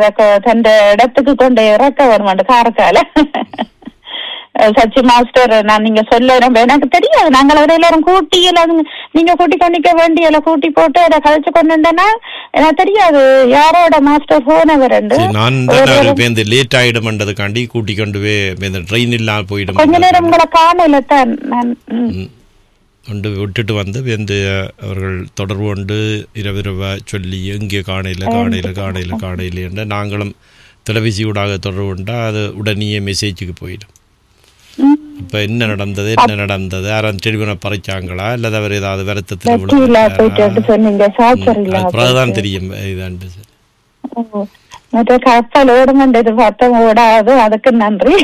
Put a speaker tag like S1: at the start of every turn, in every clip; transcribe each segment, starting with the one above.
S1: அதை கொ- தந்த இடத்துக்கு கொண்டு இறக்க வருமாண்டு காரக்கால சச்சி மாஸ்டர் நான் நீங்க சொல்ல எனக்கு தெரியாது நாங்கள் அவரை எல்லாரும் கூட்டி எல்லாம் நீங்க கூட்டி கொண்டிக்க வேண்டிய எல்லாம் கூட்டி போட்டு அதை கழிச்சு கொண்டுட்டேன்னா எனக்கு தெரியாது யாரோட மாஸ்டர் போனவர் ரெண்டு
S2: சரி, நான் தான் ஒரு பேருந்து லேட் ஆயிடும்ன்றதுக்காண்டி கூட்டி கொண்டு போய் இந்த ட்ரெயின் இல்லாம போயிடும்
S1: கொஞ்ச நேரம் உங்களை காணல தான் நான் ம்.
S2: ம். கொண்டு விட்டுட்டு வந்து வந்து அவர்கள் தொடர்பு கொண்டு இரவு இரவா சொல்லி எங்கே காணையில் காணையில் காணையில் காணையில் என்று நாங்களும் தொலைபேசி ஊடாக தொடர்பு கொண்டா அது உடனே மெசேஜுக்கு போயிடும்
S1: ம்.
S2: இப்போ என்ன நடந்தது என்ன நடந்தது யாரும் டெலிஃபோனை பறிச்சாங்களா இல்லது அவர் ஏதாவது வருத்தத்தில்
S1: வெற்றியில போயிட்டு சொன்னீங்க சாச்சர் இல்ல
S2: பிறகுதான் தெரியும் இதாண்டு சரி.
S1: ஓ. மற்ற கப்பல் ஓடுங்கன்றது பார்த்தோம் ஓடாது அதுக்கு நன்றி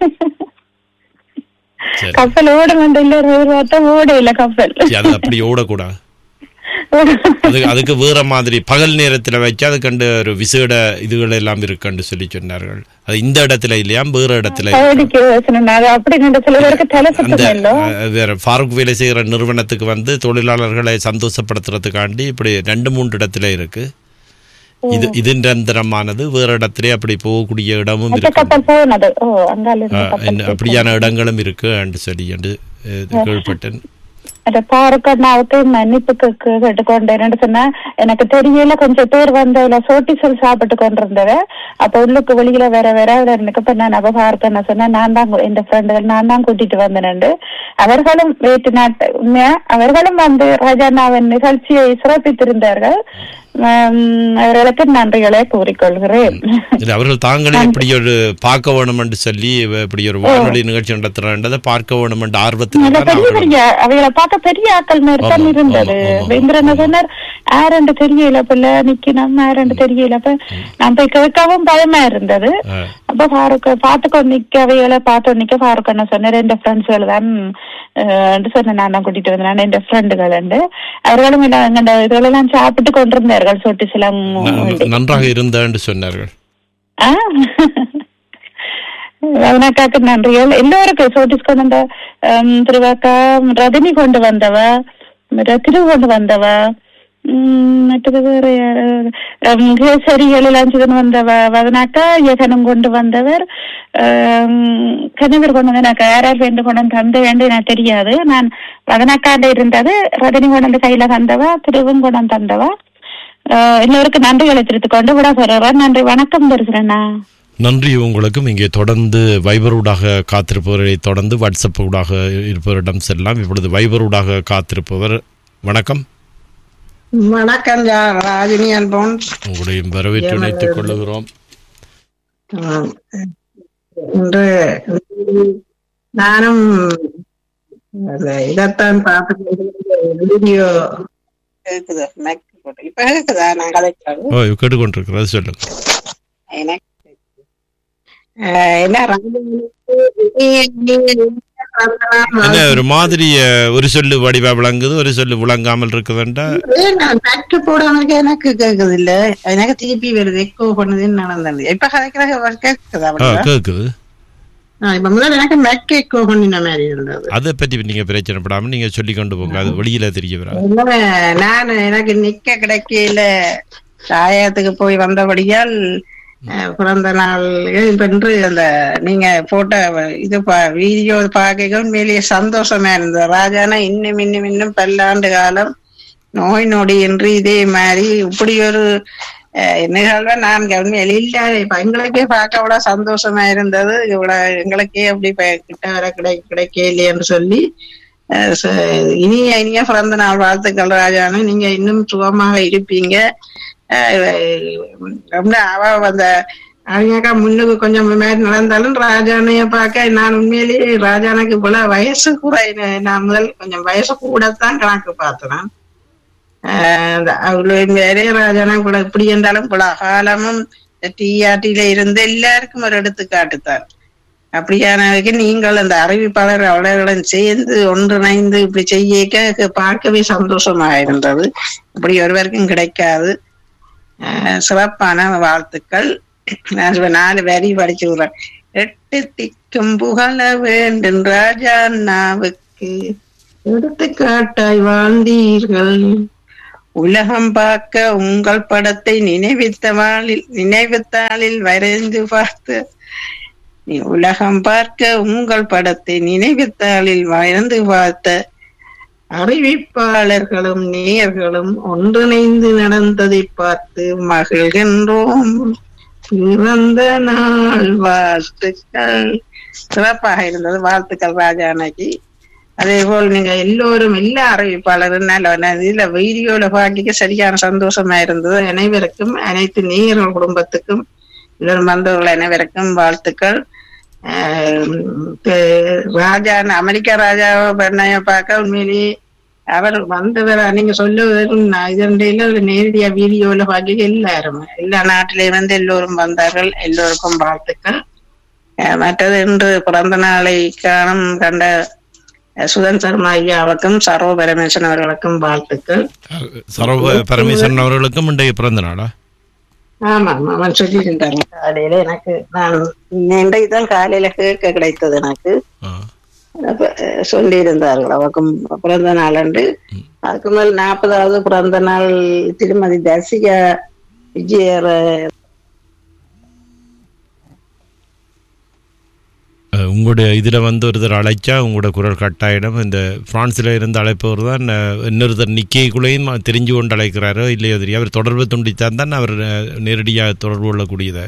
S2: சரி
S1: கப்பல் ஓடுங்கன்ற இல்ல ஒரு பார்த்தோம் ஓட இல்ல கப்பல்
S2: சரி, அது அப்படி ஓடக்கூடாது அதுக்கு அதுக்கு வேற மாதிரி பகல் நேரத்தில் வச்சு அதுக்கண்டு ஒரு விசேட இதுகள் எல்லாம் இருக்குன்னு சொல்லி சொன்னார்கள் அது இந்த இடத்துல இல்லையா வேற இடத்துல
S1: வேடிக்கை யோசனை அது அப்படி நின்ற சில பேருக்கு தலை
S2: அந்த
S1: சுத்தம் இல்ல
S2: அஹ், வேற ஃபாரூக் வேலை செய்கிற நிறுவனத்துக்கு வந்து தொழிலாளர்களை சந்தோஷப்படுத்துறதுக்காண்டி இப்படி ரெண்டு மூன்று இடத்துல இருக்கு இது இது நிரந்தரமானது வேற இடத்துல அப்படி போகக்கூடிய இடமும்
S1: மற்ற
S2: இருக்கு
S1: கப்பல் போனது ஓ அங்கால இருந்து
S2: அஹ்,
S1: கப்பல்
S2: என்ன- அப்படியான இடங்களும் இருக்கு என்று சொல்லி என்று அஹ், கேள்விப்பட்டேன்
S1: அந்த பாருக்கண்ணாவுக்கு மன்னிப்பு கேக்கு- கேட்டுக்கொண்டேன் சொன்னா எனக்கு தெரியல கொஞ்சம் பேர் வந்ததுல சோட்டிசல் சாப்பிட்டு கொண்டிருந்தவ அப்ப உள்ளுக்கு வெளியில வேற வேற எனக்கு இப்ப நான் அப்ப பார்க்கணும் சொன்னா நான் தான் கு- என் ஃப்ரெண்டுகள் நான் தான் கூட்டிட்டு வந்தேன் அவர்களும் வேற்று நாட்டு உண்மையா அவர்களும் வந்து ராஜாண்ணாவின் நிகழ்ச்சியை சிறப்பித்திருந்தார்கள் உம், அவர்களுக்கு நன்றிகளை கூறிக்கொள்கிறேன்
S2: இல்ல அவர்கள் தாங்களே இப்படி ஒரு பார்க்க வேணும் என்று சொல்லி இப்படி ஒரு வானொலி நிகழ்ச்சி நடத்துறதை பார்க்க வேணும் என்ற ஆர்வத்தில்
S1: நல்ல
S2: தான்
S1: பெரிய
S2: அவர்கள்
S1: பெரிய அவைகளை பார்க்க பெரிய ஆக்கள் மாதிரி தான்
S2: ஆமா,
S1: இருந்தது
S2: ஆமா, ஆமா,
S1: இந்திரன் சொன்னார் யாருன்னு தெரியல பிள்ளை நிக்கணும் யாருன்னு தெரியல அப்ப நான் போய் கேட்கவும் பயமா இருந்தது
S2: அஹ்,
S1: அப்ப ஃபாரூக் பார்த்துக்கோ நிக்க அவைகளை பார்த்து நிக்க ஃபாரூக் என்ன சொன்னார் என் ஃப்ரெண்ட்ஸ்கள் தான் அஹ் சொன்னேன் நான் தான் கூட்டிட்டு வந்தேன் என் ஃப்ரெண்டுகள் அவர்களும் இல்ல எங்க இதுகளெல்லாம் சாப்பிட்டு கொண்டிருந்தார்கள் சொட்டு சிலம்
S2: ந- நன்றாக இருந்த என்று சொன்னார்கள்
S1: ரவணாக்காக்கு நன்றிகள் எல்லோருக்கும் சோட்டிஸ் கொண்டு வந்த ஹம், திருவாக்கா ரஜினி கொண்டு வந்தவ மற்ற திரு கொண்டு வந்தவ உம், மற்றது வேற யாரு? ஹம், கேசரிகள் எல்லாம் கொண்டு வந்தவ வதனாக்கா யகனம் கொண்டு வந்தவர் ஹம், கணவர் கொண்டு வந்து எனக்கு யாரார் வேண்டு கொண்டு வந்து தந்த வேண்டு எனக்கு தெரியாது நான் வதனாக்காண்ட இருந்தது ரஜினி கொண்டு வந்து கையில தந்தவ திருவும் கொண்டு வந்து தந்தவ அஹ், எல்லோருக்கும் நன்றிகளை தெரிவித்துக் கொண்டு விட சொல்றேன் நன்றி வணக்கம் தரிசனா
S2: நன்றி உங்களுக்கும் இங்கே தொடர்ந்து வைபரூடாக காத்திருப்பவரை தொடர்ந்து வாட்ஸ்அப் ஊடாக இருப்பவரிடம் செல்லலாம் இப்பொழுது வைபரூடாக காத்திருப்பவர் வணக்கம்
S3: வணக்கம் ஜா- ராஜினி அல்போன்ஸ்
S2: உங்களுடைய வரவேற்று இணைத்துக் கொள்ளுகிறோம்
S3: ஆம். இன்று நானும் அந்த இதைத்தான் பார்த்து வீடியோ கேக்குது நெக் போட்டு இப்ப கேக்குதா நான் கதைக்கிறது
S2: ஓ கேட்டுக்கொண்டிருக்கிறது சொல்லுங்க
S3: எனக்கு அஹ், என்ன ராஜினிக்கு நீ- நீங்க பிறந்தநாள்
S2: என்ன ஒரு மாதிரி அஹ், ஒரு சொல்லு வடிவா விளங்குது ஒரு சொல்லு விளங்காமல் இருக்குதுண்டா
S3: ஏன் நான் நெட் போடாமலுக்கு எனக்கு கேக்குது இல்ல எனக்கு திருப்பி வருது எக்கோ பண்ணுதுன்னு நடந்தது இப்ப கதைக்கிற கேக்குதா
S2: ஆ,
S3: அப்படியா?
S2: கேக்குது
S3: ஆ, இப்ப முதல்ல எனக்கு மெக் எக்கோ பண்ணின மாதிரி இருந்தது
S2: அதை பற்றி நீங்க பிரச்சனைப்படாம நீங்க சொல்லி கொண்டு போங்க அது வெளியில தெரிய வராது
S3: இல்ல, நான் எனக்கு நிக்க கிடைக்கல தாயத்துக்கு போய் வந்தபடியால் அஹ், பிறந்த நாள் வென்று அந்த நீங்க போட்ட இது பா- வீடியோ பார்க்க உண்மையிலேயே சந்தோஷமா இருந்தது ராஜானா இன்னும் இன்னும் இன்னும் பல்லாண்டு காலம் நோய் நொடி என்று இதே மாதிரி இப்படி ஒரு அஹ், நிகழ்வை நான் உண்மையில இல்ல இப்ப எங்களுக்கே பார்க்க அவ்வளவு சந்தோஷமா இருந்தது இவ்வளவு எங்களுக்கே அப்படி ப- கிட்ட வர கிடை கிடைக்கலையேன்னு சொல்லி அஹ் ச- இனிய இனிய பிறந்த நாள் வாழ்த்துக்கள் ராஜானு நீங்க இன்னும் சுகமாக இருப்பீங்க அஹ் ரொம்ப அவ அந்த அவியக்கா முன்னுக்கு கொஞ்சம் மாதிரி நடந்தாலும் ராஜானைய பார்க்க நான் உண்மையிலேயே ராஜானுக்கு இவ்வளவு வயசு கூட என்ன- நான் முதல் கொஞ்சம் வயசு கூடத்தான் கணக்கு பார்த்தேன் ஆஹ் அந்த அவ்வளவு வேறே ராஜானா கூட இப்படி இருந்தாலும் இவ்வளவு காலமும் டிஆர்டியில இருந்து எல்லாருக்கும் ஒரு எடுத்துக்காட்டுத்தான் அப்படியானதுக்கு நீங்கள் அந்த அறிவிப்பாளர் அவர்களுடன் சேர்ந்து ஒன்றிணைந்து இப்படி செய்ய பார்க்கவே சந்தோஷமா இருந்தது இப்படி ஒருவருக்கும் கிடைக்காது ஆஹ் சிறப்பான வாழ்த்துக்கள் நான் இப்ப நாலு வரி படிச்சு விடுறேன் எட்டு திக்கும் புகழ வேண்டும் ராஜா நாவுக்கு எடுத்துக்காட்டாய் வாழ்ந்தீர்கள் உலகம் பார்க்க உங்கள் படத்தை நினைவித்தவாளில் நினைவுத்தாளில் வரைந்து பார்த்து நீ உலகம் பார்க்க உங்கள் படத்தை நினைவுத்தாளில் வரைந்து பார்த்த அறிவிப்பாளர்களும் நேயர்களும் ஒன்றிணைந்து நடந்ததை பார்த்து மகிழ்கின்றோம் பிறந்த நாள் வாழ்த்துக்கள் சிறப்பாக இருந்தது வாழ்த்துக்கள் ராஜானைக்கு அதே போல் நீங்க எல்லோரும் எல்லா அறிவிப்பாளரும் நல்ல இதுல வீடியோல பாக்கிக்க சரியான சந்தோஷமா இருந்தது அனைவருக்கும் அனைத்து நேயர்கள் குடும்பத்துக்கும் எல்லோரும் வந்தவர்கள் அனைவருக்கும் வாழ்த்துக்கள் ஆஹ் தெ- ராஜா அமெரிக்கா ராஜாவை பெண்ணைய பார்க்க உண்மையிலேயே அவர் வந்தவர் நீங்க சொல்லுவதற்கும் நான் இதண்டையில ஒரு நேரடியா வீடியோல பாக்க எல்லாரும் எல்லா நாட்டிலே வந்து எல்லோரும் வந்தார்கள் எல்லோருக்கும் வாழ்த்துக்கள் அஹ் மற்றது இன்று பிறந்த நாளை காணும் கண்ட அஹ் சுதன் சர்மா ஐயாவுக்கும் சர்வ பரமேஸ்வரன் அவர்களுக்கும் வாழ்த்துக்கள்
S2: சரவ பரமேஸ்வரன் அவர்களுக்கும் இன்றைய பிறந்த நாளா
S3: ஆமா ஆமா, அவன் சொல்லியிருந்தாங்க காலையில எனக்கு நான் இன்றைக்கு தான் காலையில கேட்க கிடைத்தது எனக்கு
S2: ஆ.
S3: அப்ப, அஹ், சொல்லியிருந்தார்கள் அவக்கும் பிறந்த நாள் அன்று அதுக்கு மேல் நாற்பதாவது பிறந்த நாள் திருமதி தசிகா விஜயர்
S2: அஹ், உங்களுடைய இதில் வந்து ஒருத்தர் அழைச்சா உங்களோட குரல் கட்டாயிடும் இந்த பிரான்ஸில் இருந்து அழைப்பவர் தான் அஹ், இன்னொருத்தர் நிக்கைக்குள்ளேயும் தெரிஞ்சு கொண்டு அழைக்கிறாரோ இல்லையோ தெரியும் அவர் தொடர்பு துண்டித்தான் தான் அவர் அஹ், நேரடியாக தொடர்பு கொள்ளக்கூடியதா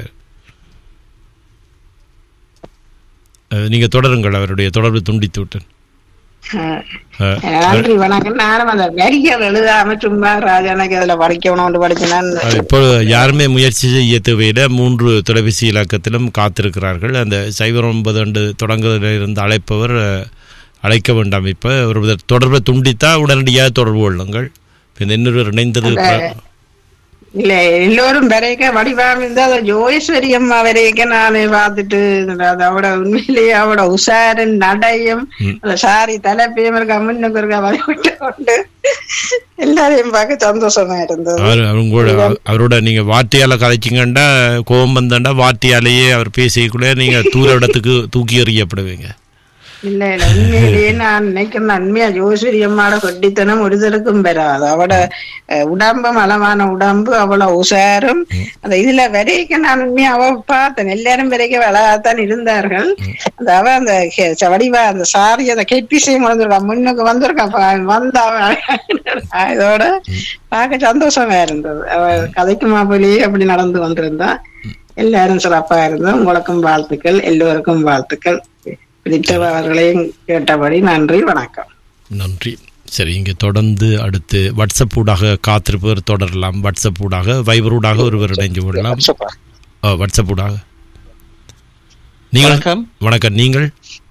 S2: அஹ், நீங்க தொடருங்கள் அவருடைய தொடர்பு துண்டித்து விட்டேன் அஹ்,
S3: நன்றி வணக்கம் நானும் அந்த வரிகள் எழுதாம சும்மா ராஜானுக்கு அதுல படிக்கணும்னு படிச்சினான்
S2: அது இப்போ யாருமே முயற்சி செய்ய தேவையில்லை மூன்று தொலைபேசி இலக்கத்திலும் காத்திருக்கிறார்கள் அந்த சைபர் ஒன்பது ஆண்டு தொடங்குவதில் இருந்து அழைப்பவர் அஹ், அழைக்க வேண்டாம் இப்போ ஒரு தொடர்பை துண்டித்தா உடனடியாக தொடர்பு கொள்ளுங்கள் இப்போ இந்த இன்னொரு இணைந்தது ப-
S3: இல்ல எல்லோரும் வரைக்க வடிவாம இருந்தா அந்த ஜோயஸ்வரி அம்மா வரைக்க நானே பார்த்துட்டு அது அவட உண்மையிலேயே அவட உஷாரின் நடையும் அந்த சாரி தலைப்பையும் இருக்க முன்னுக்கு இருக்க வரை விட்டு கொண்டு எல்லாரையும் பார்க்க சந்தோஷமா இருந்தது
S2: அவர் அவங்களோட அவரோட நீங்க வார்த்தையால கதைச்சிங்கண்டா கோபம் வந்தாண்டா வார்த்தையாலேயே அவர் பேசிக்குள்ளே நீங்க தூர இடத்துக்கு தூக்கி எறியப்படுவீங்க
S3: இல்ல இல்ல உண்மையிலேயே நான் நினைக்கிறேன் உண்மையா ஜோஸ்வரி அம்மாவோட கொட்டித்தனம் ஒருத்தருக்கும் பெறாது அவட அஹ், உடம்பும் அளவான உடம்பு அவ்வளவு உஷாரும் அந்த இதுல வரைக்க நான் உண்மையா அவ பார்த்தேன் எல்லாரும் வரைக்கும் அழகாத்தான் இருந்தார்கள் அந்த அவ அந்த கெ- வடிவா அந்த சாரி அந்த கெட்டிசையும் வந்திருக்கா முன்னுக்கு வந்திருக்கா பா- வந்தா அவ இதோட பார்க்க சந்தோஷமா இருந்தது அவ கதைக்குமா போலயே அப்படி நடந்து கொண்டிருந்தா எல்லாரும் சிறப்பா இருந்தோம் உங்களுக்கும் வாழ்த்துக்கள் எல்லோருக்கும் வாழ்த்துக்கள் பிடித்தவர்களையும் கேட்டபடி நன்றி வணக்கம்
S2: நன்றி சரி இங்கே தொடர்ந்து அடுத்து வாட்ஸ்அப் ஊடாக காத்திருப்பவர் தொடரலாம் வாட்ஸ்அப் ஊடாக வைபர் ஊடாக ஒருவர் இணைஞ்சு கொள்ளலாம் ஆ, வாட்ஸ்அப் ஊடாக நீங்கள்
S4: வணக்கம்
S2: வணக்கம் நீங்கள்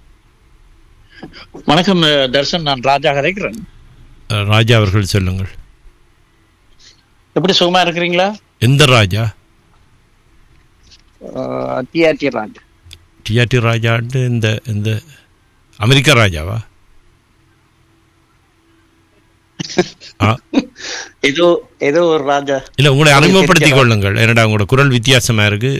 S4: வணக்கம் அஹ், தர்ஷன் நான் ராஜா கதைக்கிறேன்
S2: அஹ், ராஜா அவர்கள் சொல்லுங்கள்
S4: எப்படி சுகமா இருக்கிறீங்களா
S2: எந்த ராஜா
S4: டிஆர்டி ராஜ்
S2: டிஆர்டி ராஜாண்டு இந்த இந்த அமெரிக்கா ராஜாவா ஆ
S4: ஏதோ ஏதோ ஒரு ராஜா
S2: இல்ல உங்களை அறிமுகப்படுத்திக் கொள்ளுங்கள் என்னடா உங்களோட குரல் வித்தியாசமா இருக்கு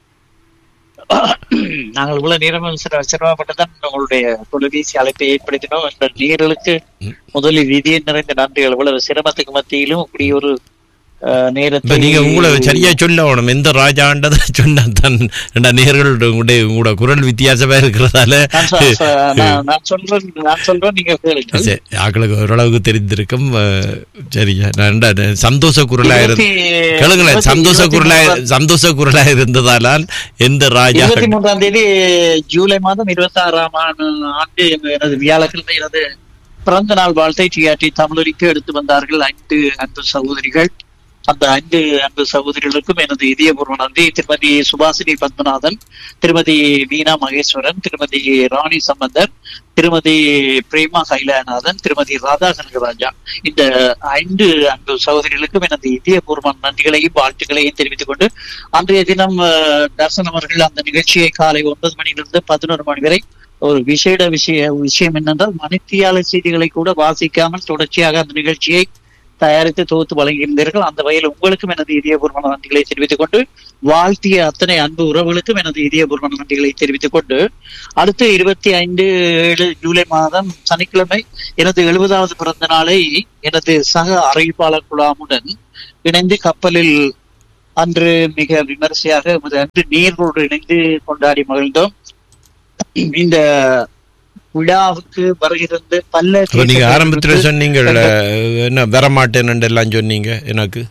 S4: நாங்கள் இவ்வளவு நேரம் சிர- சிரமப்பட்டுதான் உங்களுடைய தொலைபேசி அழைப்பை ஏற்படுத்தினோம் என்ற நேர்களுக்கு முதலில் விதியை நிறைந்த நன்றிகள் இவ்வளவு சிரமத்துக்கு மத்தியிலும் இப்படி ஒரு அஹ்,
S2: இப்ப
S4: நேரத்தை
S2: நீங்க உங்களை சரியா சொல்ல வேணும் எந்த ராஜாண்டதை சொன்னா தான் ரெண்டா நேர்கள் உங்களுடைய உங்களோட குரல் வித்தியாசமா இருக்கிறதால
S4: நான் சொ- சொ- நான் நான் சொல்றேன் நான் சொல்றேன் நீங்க கேளுங்க
S2: சரி, ஆக்களுக்கு ஓரளவுக்கு தெரிந்திருக்கும் அஹ், சரியா நான் ரெண்டா சந்தோஷ குரலா இருந்து
S4: இருபத்தி-
S2: கேளுங்களேன்
S4: இருபத்தி-
S2: சந்தோஷ
S4: இருபத்தி
S2: குரலா
S4: மூன்றாம்
S2: சந்தோஷ குரலா இருந்ததாலால் எந்த ராஜா
S4: இருபத்தி மூன்றாம் தேதி ஜூலை மாதம் இருபத்தி ஆறாம் ஆண்டு எனது வியாழக்கிழமை எனது பிறந்த நாள் வாழ்த்தை டிஆர்டி தமிழொலிக்கு எடுத்து வந்தார்கள் ஐந்து அன்பு சகோதரிகள் அந்த ஐந்து அன்பு சகோதரிகளுக்கும் எனது இதயபூர்வ நன்றி திருமதி சுபாசினி பத்மநாதன் திருமதி வீணா மகேஸ்வரன் திருமதி ராணி சம்பந்தர் திருமதி பிரேமா கைலாநாதன் திருமதி ராதா கனகராஜா இந்த ஐந்து அன்பு சகோதரிகளுக்கும் எனது இதயபூர்வ நன்றிகளையும் வாழ்த்துக்களையும் தெரிவித்துக் கொண்டு அன்றைய தினம் அஹ், தர்சன் அவர்கள் அந்த நிகழ்ச்சியை காலை ஒன்பது மணியிலிருந்து பதினோரு மணி வரை ஒரு விசேட விஷய விஷயம் என்னென்றால் மணித்தியால செய்திகளை கூட வாசிக்காமல் தொடர்ச்சியாக அந்த நிகழ்ச்சியை தயாரித்து தொகுத்து வழங்கியிருந்தீர்கள் அந்த வகையில் உங்களுக்கும் எனது இதயபூர்வமான நன்றிகளை தெரிவித்துக் கொண்டு வாழ்த்திய அத்தனை அன்பு உறவுகளுக்கும் எனது இதயபூர்வமான நன்றிகளை தெரிவித்துக் கொண்டு அடுத்த இருபத்தி ஐந்து ஏழு ஜூலை மாதம் சனிக்கிழமை எனது எழுபதாவது பிறந்த நாளை எனது சக அறிவிப்பாளர் குழாமுடன் இணைந்து கப்பலில் அன்று மிக விமரிசையாக எமது அன்று நீரோடு இணைந்து கொண்டாடி மகிழ்ந்தோம் இந்த விழாவுக்கு வருகிறது பல்ல
S2: அப்ப நீங்க ஆரம்பத்துல சொன்னீங்க என்ன வரமாட்டேன்னு எல்லாம் சொன்னீங்க எனக்கு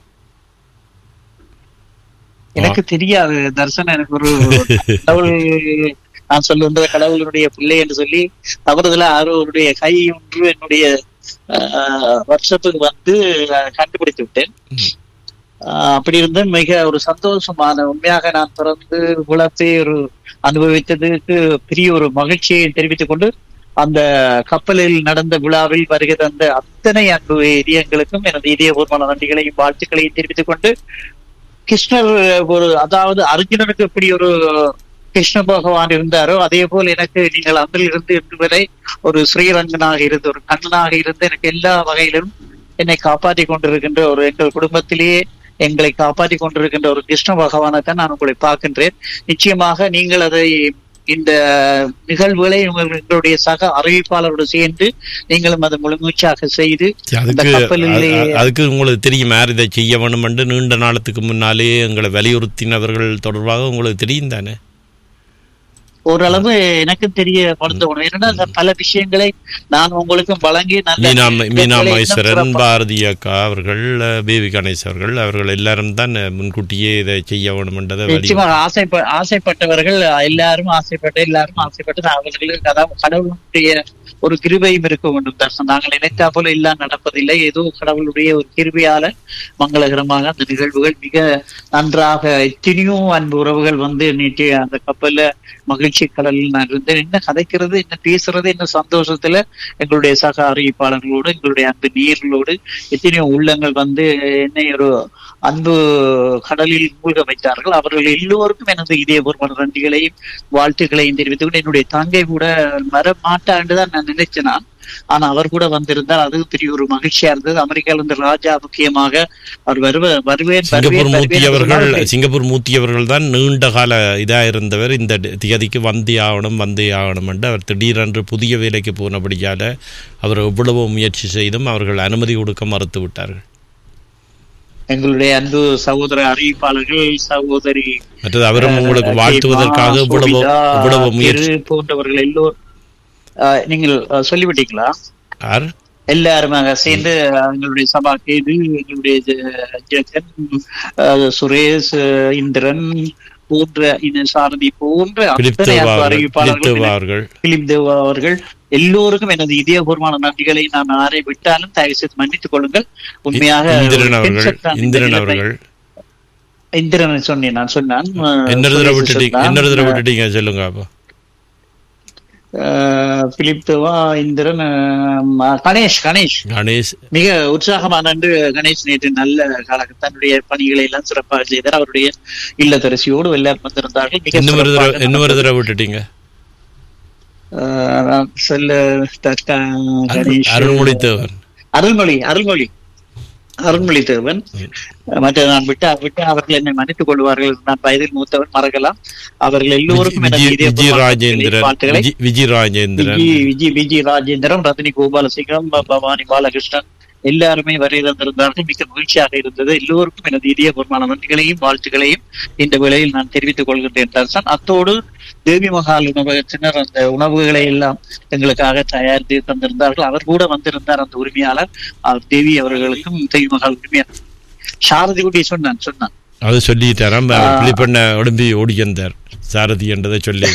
S4: எனக்கு தெரியாது தர்சன் எனக்கு ஒரு கடவுள் நான் சொல்லுகின்ற கடவுளுடைய பிள்ளை என்று சொல்லி தவறுதல அவருடைய கை ஒன்று என்னுடைய வாட்ஸ்அப்புக்கு வந்து அஹ், கண்டுபிடித்து விட்டேன் ஆஹ் அப்படி இருந்து மிக ஒரு சந்தோஷமான உண்மையாக நான் பிறந்து குலத்தை ஒரு அனுபவித்ததுக்கு பெரிய ஒரு மகிழ்ச்சியை தெரிவித்துக் கொண்டு அந்த கப்பலில் நடந்த விழாவில் வருகை தந்த அத்தனை அன்பு இதயங்களுக்கும் எனது இதயபூர்வமான நன்றிகளையும் வாழ்த்துக்களையும் தெரிவித்துக் கொண்டு கிருஷ்ணர் ஒரு அதாவது அர்ஜுனனுக்கு எப்படி ஒரு கிருஷ்ண பகவான் இருந்தாரோ அதே போல் எனக்கு நீங்கள் அன்றில் இருந்து இன்று வரை ஒரு ஸ்ரீரங்கனாக இருந்து ஒரு கண்ணனாக இருந்து எனக்கு எல்லா வகையிலும் என்னை காப்பாற்றி கொண்டிருக்கின்ற ஒரு எங்கள் குடும்பத்திலேயே எங்களை காப்பாற்றி கொண்டிருக்கின்ற ஒரு கிருஷ்ண பகவானை தான் நான் உங்களை பார்க்கின்றேன் நிச்சயமாக நீங்கள் அதை இந்த நிகழ்வுகளை உங்கள் எங்களுடைய சக அறிவிப்பாளரோடு சேர்ந்து நீங்களும் அதை முழுமூச்சாக செய்து அந்த
S2: அதுக்கு
S4: கப்பலிலே
S2: அ- அதுக்கு உங்களுக்கு தெரியும் யார் இதை செய்ய வேணும் என்று நீண்ட நாளத்துக்கு முன்னாலே எங்களை வலியுறுத்தினவர்கள் தொடர்பாக உங்களுக்கு தெரியும் தானே
S4: ஓரளவு எனக்கு தெரிய படுத்தணும் ஏன்னா அந்த பல விஷயங்களை நான் உங்களுக்கும் வழங்கி நல்ல
S2: மீனா மீனா
S4: விஷயங்களை இன்னும்
S2: மைசரன்
S4: சிறப்பா-
S2: பாரதி அக்கா அவர்கள் அஹ், பேபி கணேஷ் அவர்கள் அவர்கள் எல்லாரும் தான் முன்கூட்டியே இதை செய்ய வேணும் என்றதை வலி
S4: நிச்சயமாக ஆசைப்ப ஆசைப்பட்டவர்கள் எல்லாரும் ஆசைப்பட்டு எல்லாரும் ஆசைப்பட்டு அவர்களுக்கு அதாவது கடவுளுடைய ஒரு கிருபையும் இருக்க வேண்டும் தர்சன் நாங்கள் நினைத்தா போல எல்லாம் நடப்பதில்லை ஏதோ கடவுளுடைய ஒரு கிருபையால மங்களகரமாக அந்த நிகழ்வுகள் மிக நன்றாக எத்தனையோ அன்பு உறவுகள் வந்து நேற்று அந்த கப்பல்ல மகிழ்ச்சி கடலில் நான் இருந்தேன் என்ன கதைக்கிறது என்ன பேசுறது என்ன சந்தோஷத்துல எங்களுடைய சக அறிவிப்பாளர்களோடு எங்களுடைய அன்பு நீர்களோடு எத்தனையோ உள்ளங்கள் வந்து என்னை ஒரு அன்பு கடலில் மூழ்க வைத்தார்கள் அவர்கள் எல்லோருக்கும் எனது இதயபூர்வமான நன்றிகளையும் வாழ்த்துக்களையும் தெரிவித்துக் கொண்டு என்னுடைய தங்கை கூட வர மாட்டான்னு தான் நான் நினைச்சேன் நான் ஆனா அவர் கூட வந்திருந்தார் அது பெரிய ஒரு மகிழ்ச்சியா இருந்தது அமெரிக்கால இருந்து ராஜா முக்கியமாக அவர் வருவ வருவேன்
S2: சிங்கப்பூர்
S4: வருவேன்
S2: மூர்த்தி
S4: வருவேன்
S2: அவர்கள்
S4: என்று
S2: சிங்கப்பூர் மூர்த்தி அவர்கள் தான் நீண்ட கால இதா இருந்தவர் இந்த டி- திகதிக்கு வந்தே ஆகணும் வந்தே ஆகணும் என்று அவர் திடீரென்று புதிய வேலைக்கு போனபடியால அவர் எவ்வளவு முயற்சி செய்தும் அவர்கள் அனுமதி கொடுக்க மறுத்து விட்டார்கள்
S4: எங்களுடைய அன்பு சகோதர அறிவிப்பாளர்கள் சகோதரி
S2: மற்றது அவரும் உங்களுக்கு
S4: அஹ்,
S2: வாழ்த்துவதற்காக
S4: ஜெயமா,
S2: இவ்வளவு
S4: சோபிதா,
S2: இவ்வளவு முயற்சி
S4: திரு போன்றவர்கள் எல்லோரும் அஹ், நீங்கள் அஹ், சொல்லிவிட்டீங்களா
S2: யார்
S4: எல்லாருமாக சேர்ந்து எங்களுடைய சபா கேது எங்களுடைய ஜெ- ஜெகன் அஹ், சுரேஷ் அஹ், இந்திரன் போன்ற இந்த சாரதி போன்ற
S2: பிலிப்
S4: அத்தனை
S2: தேவா
S4: அன்பு
S2: அவர்கள் பிலிப்
S4: அறிவிப்பாளர்கள்
S2: தேவா அவர்கள்
S4: பிலிப் தேவா அவர்கள் எல்லோருக்கும் எனது இதயபூர்வமான நன்றிகளை நான் யாரை விட்டாலும் தயவு செய்து மன்னித்துக் கொள்ளுங்கள் உண்மையாக
S2: இந்திரன்
S4: ஒரு
S2: அவர்கள்
S4: tension தான் இந்த
S2: இந்திரன்
S4: நிலைமை.
S2: அவர்கள்
S4: இந்திரன் சொன்னேன் நான் சொன்னான் அஹ்,
S2: இன்னொரு தடவை
S4: சுரேஷ்
S2: விட்டுட்டீங்க
S4: சொன்னான்.
S2: இன்னொரு தடவை விட்டுட்டீங்க சொல்லுங்க அப்போ
S4: அஹ், பிலிப் தேவா இந்திரன் அஹ், கணேஷ் கணேஷ்
S2: கணேஷ்
S4: மிக உற்சாகமான அன்று கணேஷ் நேற்று நல்ல கால தன்னுடைய பணிகளை எல்லாம் சிறப்பாக செய்தார் அவருடைய இல்லத்தரசியோடு எல்லாரும் வந்திருந்தார்கள் மிக
S2: இன்னும் ஒரு தடவை
S4: சிறப்பாக
S2: இன்னும் ஒரு தடவை விட்டுட்டீங்க
S4: அஹ், நான் சொல்ல தக்க கணேஷ்
S2: அருள்மொழி தேவன்
S4: அருள்மொழி அருள்மொழி அருள்மொழி தேவன் மற்ற நான் விட்டு விட்டு அவர்கள் என்னை மன்னித்துக் கொள்வார்கள் நான் வயதில் மூத்தவன் மறக்கலாம் அவர்கள் எல்லோருக்கும் எனது
S2: விஜய் விஜய்
S4: இதயபூர்வமான
S2: ராஜேந்திரன்
S4: வாழ்த்துக்களை
S2: விஜய் விஜய் ராஜேந்திரன்
S4: விஜி விஜி விஜி ராஜேந்திரன் ரத்னி கோபாலசிங்கம் ப- பவானி பாலகிருஷ்ணன் எல்லாருமே வருகை தந்திருந்தார்கள் மிக்க மகிழ்ச்சியாக இருந்தது எல்லோருக்கும் எனது இதயபூர்வமான நன்றிகளையும் வாழ்த்துக்களையும் இந்த வேளையில் நான் தெரிவித்துக் கொள்கின்றேன் தர்சன் அத்தோடு தேவி மகால் உணவகத்தினர் அந்த உணவுகளை எல்லாம் எங்களுக்காக தயாரித்து தந்திருந்தார்கள் அவர் கூட வந்திருந்தார் அந்த உரிமையாளர் அவர் தேவி அவர்களுக்கும் தேவி மகால் உரிமையாளர் சாரதி குட்டி சொன்னான் சொன்னான்
S2: அது சொல்லிட்டாராம் பிலிப்பண்ண உடம்பி ஓடி வந்தார் சாரதி என்றதை சொல்லி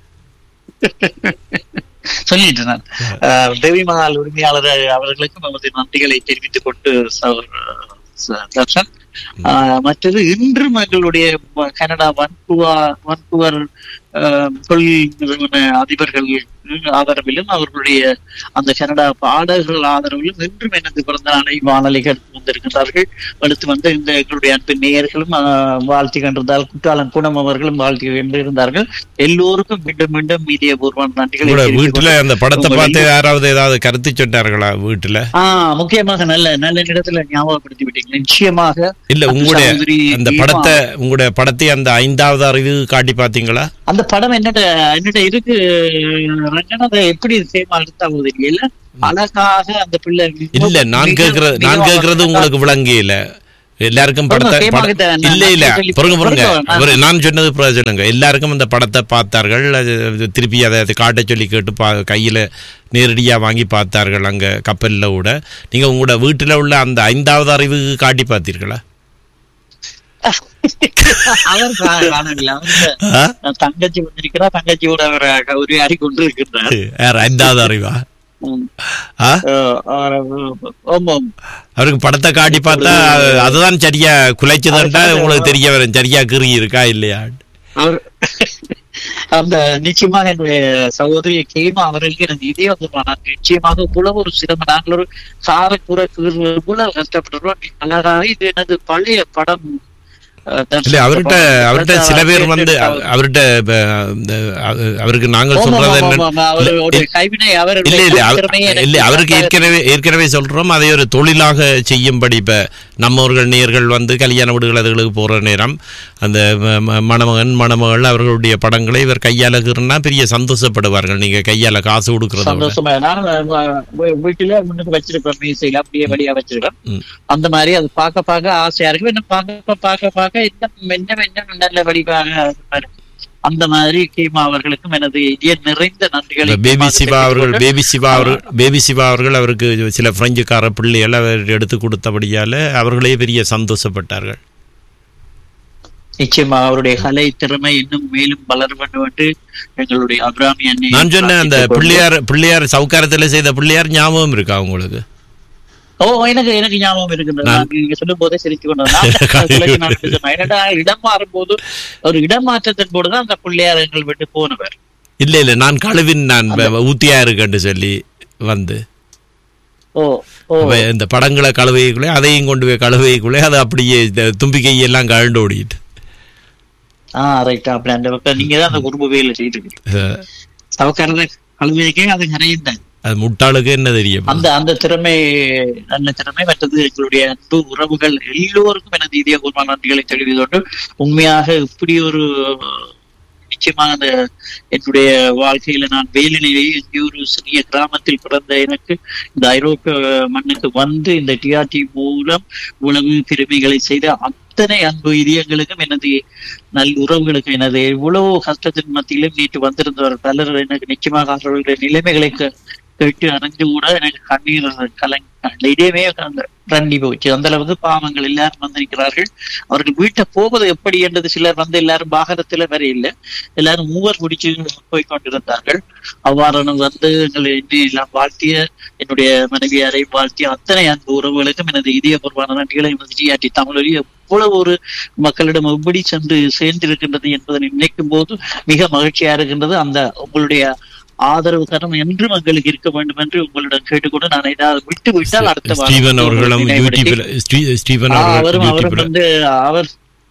S4: சொல்லிட்டு நான் அஹ், தேவி மகால் உரிமையாளர் அவர்களுக்கும் நமது நன்றிகளை தெரிவித்துக் கொண்டு ச- ச- தர்ஷன் அஹ், மற்றது இன்றும் எங்களுடைய ம- கனடா வன்குவா வன்குவர் அஹ், தொழில் நிறுவன அதிபர்கள் ஆதரவிலும் அவர்களுடைய அந்த கனடா பாடகர்கள் ஆதரவிலும் இன்றும் எனது பிறந்த நாளை வானொலிகள் வந்திருக்கிறார்கள் அடுத்து வந்து இந்த எங்களுடைய அன்பு நேயர்களும் அஹ், வாழ்த்தி கண்டிருந்தால் குற்றாலம் குணம் அவர்களும் வாழ்த்தி கண்டிருந்தார்கள் எல்லோருக்கும் மீண்டும் மீண்டும் மீடிய பூர்வமான நன்றிகளை
S2: உங்களோட
S4: தெரிவித்துக்
S2: வீட்டுல
S4: கொண்டு
S2: அந்த படத்தை
S4: உங்கள்
S2: பார்த்து யாராவது ஏதாவது கருத்து சொன்னார்களா வீட்டுல
S4: ஆஹ் முக்கியமாக நல்ல நல்ல இடத்துல ஞாபகப்படுத்தி விட்டீங்க நிச்சயமாக
S2: இல்ல
S4: அந்த
S2: உங்களுடைய
S4: சகோதரி
S2: அந்த
S4: ஹேமா,
S2: படத்தை உங்களுடைய படத்தை அந்த ஐந்தாவது அறிவு காட்டி பாத்தீங்களா
S4: அந்த படம் என்னட்ட என்னட்ட இருக்கு ரஞ்சனா அதை எப்படி சேமா எடுத்தா தெரியல அழகாக அந்த பிள்ளை
S2: இல்ல நான்
S4: மிக-
S2: கேக்குறது
S4: மிக
S2: நான் கேக்குறது
S4: அழகா-
S2: உங்களுக்கு விளங்கியில எல்லாருக்கும்
S4: சொல்லுங்க,
S2: படத்தை
S4: சேமா
S2: பட-
S4: கிட்ட நான்
S2: இல்ல இல்ல
S4: நான் சொல்லி-
S2: பொறுங்க பொறுங்க
S4: சொல்லுங்க, நான்
S2: அவரு- நான் சொன்னது பிரயோஜனங்க எல்லாருக்கும் அந்த படத்தை பார்த்தார்கள் அது அது திருப்பி அதை அதை காட்ட சொல்லி கேட்டு பா கையில நேரடியா வாங்கி பார்த்தார்கள் அங்க கப்பல்ல கூட நீங்க உங்களோட வீட்டுல உள்ள அந்த ஐந்தாவது அறிவு காட்டி பார்த்தீர்களா
S4: அவர் கா- காணவில்லை அவருக்கு
S2: ஆ?
S4: தங்கச்சி வந்திருக்கிறா தங்கச்சியோட அவர் உரையாடி கொண்டு இருக்கின்றார்
S2: யார் ஐந்தாவது அறிவா
S4: ம்.
S2: ஆ?
S4: அஹ் அவர், ஆமாம்
S2: அவருக்கு படத்தை காட்டி பார்த்தா அது- அதுதான் சரியா குலைச்சதுண்டா உங்களுக்கு தெரிய வரும் சரியா கீறி இருக்கா இல்லையா
S4: அவர் அந்த நிச்சயமாக என்னுடைய சகோதரி கேமா அவர்களுக்கு எனக்கு இதே வந்து நான் நிச்சயமாக இவ்வளவு ஒரு சிரமம் நாங்கள் ஒரு சாரக்குறை இவ்வளவு கஷ்டப்படுறோம் அழகாக இது எனது பழைய படம் அஹ், தர்ஷன்
S2: இல்ல அவர்கிட்ட
S4: படம்.
S2: அவர்கிட்ட சில பேர் வந்து அவ- அவர்கிட்ட இப்ப, இந்த, அவ- அவருக்கு நாங்கள்
S4: ஆமா,
S2: சொல்றது
S4: ஆமா,
S2: என்ன
S4: ஆமா, அவருடைய
S2: இல்ல,
S4: கைவினை அவர்
S2: இல்ல இல்ல அவ-
S4: திறமையை எனக்கு
S2: இல்ல அவருக்கு
S4: நன்றாக
S2: ஏற்கனவே ஏற்கனவே சொல்றோம் அதை ஒரு தொழிலாக செய்யும்படி இப்ப நம்மவர்கள் நேர்கள் வந்து கல்யாண வீடுகள் அதுகளுக்கு போற நேரம் அந்த ம- ம- மணமகன் மணமகள் அவர்களுடைய படங்களை இவர் கையாளுகிறன்னா பெரிய சந்தோஷப்படுவார்கள் நீங்க கையால காசு கொடுக்கறத விட
S4: சந்தோஷமா நான் அஹ், வீ- வீட்டுல முன்னுக்கு வச்சிருப்பேன் மீசையில அப்படியே வழியா வச்சிருக்கேன்
S2: ம்.
S4: அந்த மாதிரி அது பார்க்க பார்க்க ஆசையா இருக்கு இன்னும் பார்க்க பார்க்க பார்க்க இன்னும் என்ன என்ன நல்ல வடிவாக இருக்கு. அந்த மாதிரி கீமா அவர்களுக்கும் எனது இதய நிறைந்த நன்றிகளை
S2: இப்ப பேபி
S4: கீமாவுக்கு
S2: சிவா அவர்கள்
S4: தெரிவித்துக்
S2: பேபி சிவா அவர்கள் பேபி சிவா அவர்கள் அவருக்கு சில பிரெஞ்சுக்கார பிள்ளைகள் அவர் எடுத்து கொடுத்தபடியால அவர்களே பெரிய சந்தோஷப்பட்டார்கள்
S4: நிச்சயமா அவருடைய கலை திறமை இன்னும் மேலும் வளர வேண்டும் என்று எங்களுடைய அபிராமி அண்ணி
S2: நான் சொன்ன அந்த
S4: பிரார்த்தித்துக் கொண்டு-
S2: பிள்ளையார் பிள்ளையார் சவுக்காரத்துல செய்த பிள்ளையார் ஞாபகம் இருக்கா உங்களுக்கு
S4: ஓ எனக்கு எனக்கு ஞாபகம் இருக்குது
S2: நான்-
S4: நான் நீங்க சொல்லும் போதே சிரிச்சு கொண்டு வந்தேன். நான் பிள்ளைக்கு நான் சொன்னேன். என்னடா இடம் மாறும் போது ஒரு இடமாற்றத்தின் போதுதான் அந்த பிள்ளையார் எங்கள் விட்டு போனவர்
S2: இல்ல இல்ல நான் கழுவின் நான் ஊத்தியா இருக்கேன்னு சொல்லி வந்து
S4: ஓ ஓ
S2: அப்ப இந்த படங்களை கழுவைக்குள்ளே அதையும் கொண்டு போய் கழுவைக்குள்ளே அது அப்படியே இந்த தும்பிக்கையெல்லாம் கழண்டு ஓடிட்டு
S4: ஆ ரைட் அப்படி அந்த பக்கம் நீங்க தான் அந்த குடும்ப வேலை செய்திருக்கீங்க
S2: அஹ்,
S4: சவக்காரத கழுவிக்கே அது நிறைய
S2: அது முட்டாளுக்கு என்ன தெரியும்
S4: அந்த அந்த திறமை நல்ல திறமை மற்றது எங்களுடைய அன்பு உறவுகள் எல்லோருக்கும் எனது இதய குர்பான நன்றிகளை தெரிவித்து கொண்டு உண்மையாக இப்படி ஒரு நிச்சயமாக அந்த என்னுடைய வாழ்க்கையில நான் வேலிலேயே எங்கேயோ ஒரு சிறிய கிராமத்தில் பிறந்த எனக்கு இந்த ஐரோப்பிய மண்ணுக்கு வந்து இந்த டிஆர்டி மூலம் உணவு பெருமைகளை செய்த அத்தனை அன்பு இதயங்களுக்கும் எனது நல் உறவுகளுக்கு எனது இவ்வளவு கஷ்டத்தின் மத்தியிலும் நேற்று வந்திருந்தவர் பலர் எனக்கு நிச்சயமாக அவர்களுடைய நிலைமைகளை கே- கேட்டு அறிஞ்சு கூட எனக்கு கண்ணீர் கலங்க இடையவே அந்த ரண்டி போச்சு அந்த அளவுக்கு பாவங்கள் எல்லாரும் வந்திருக்கிறார்கள் அவர்கள் வீட்டை போவது எப்படி என்றது சிலர் வந்து எல்லாரும் வாகனத்துல வர இல்லை எல்லாரும் மூவர் முடிச்சு போய் கொண்டிருந்தார்கள் அவ்வாறான வந்து எங்களை என்னை எல்லாம் வாழ்த்திய என்னுடைய மனைவியாரை வாழ்த்திய அத்தனை அன்பு உறவுகளுக்கும் எனது இதயபூர்வமான நன்றிகளை எனது ஜிஆர்டி தமிழொலி எவ்வளவு ஒரு மக்களிடம் எப்படி சென்று சேர்ந்திருக்கின்றது என்பதை நினைக்கும் போது மிக மகிழ்ச்சியா இருக்கின்றது அந்த உங்களுடைய ஆதரவு தரம் என்றும் எங்களுக்கு இருக்க வேண்டும் என்று உங்களிடம் கேட்டுக்கொண்டு நான் ஏதாவது விட்டு விட்டால் அடுத்த வாரம்
S2: ஸ்டீவன் அவர்களும்
S4: நினைவுபடுத்தி-
S2: யூடியூப்ல ஸ்டீ- ஸ்டீவன்
S4: ஆ,
S2: அவர்கள்
S4: அவரும் அவரும்
S2: யூடியூப்ல
S4: வந்து அவர்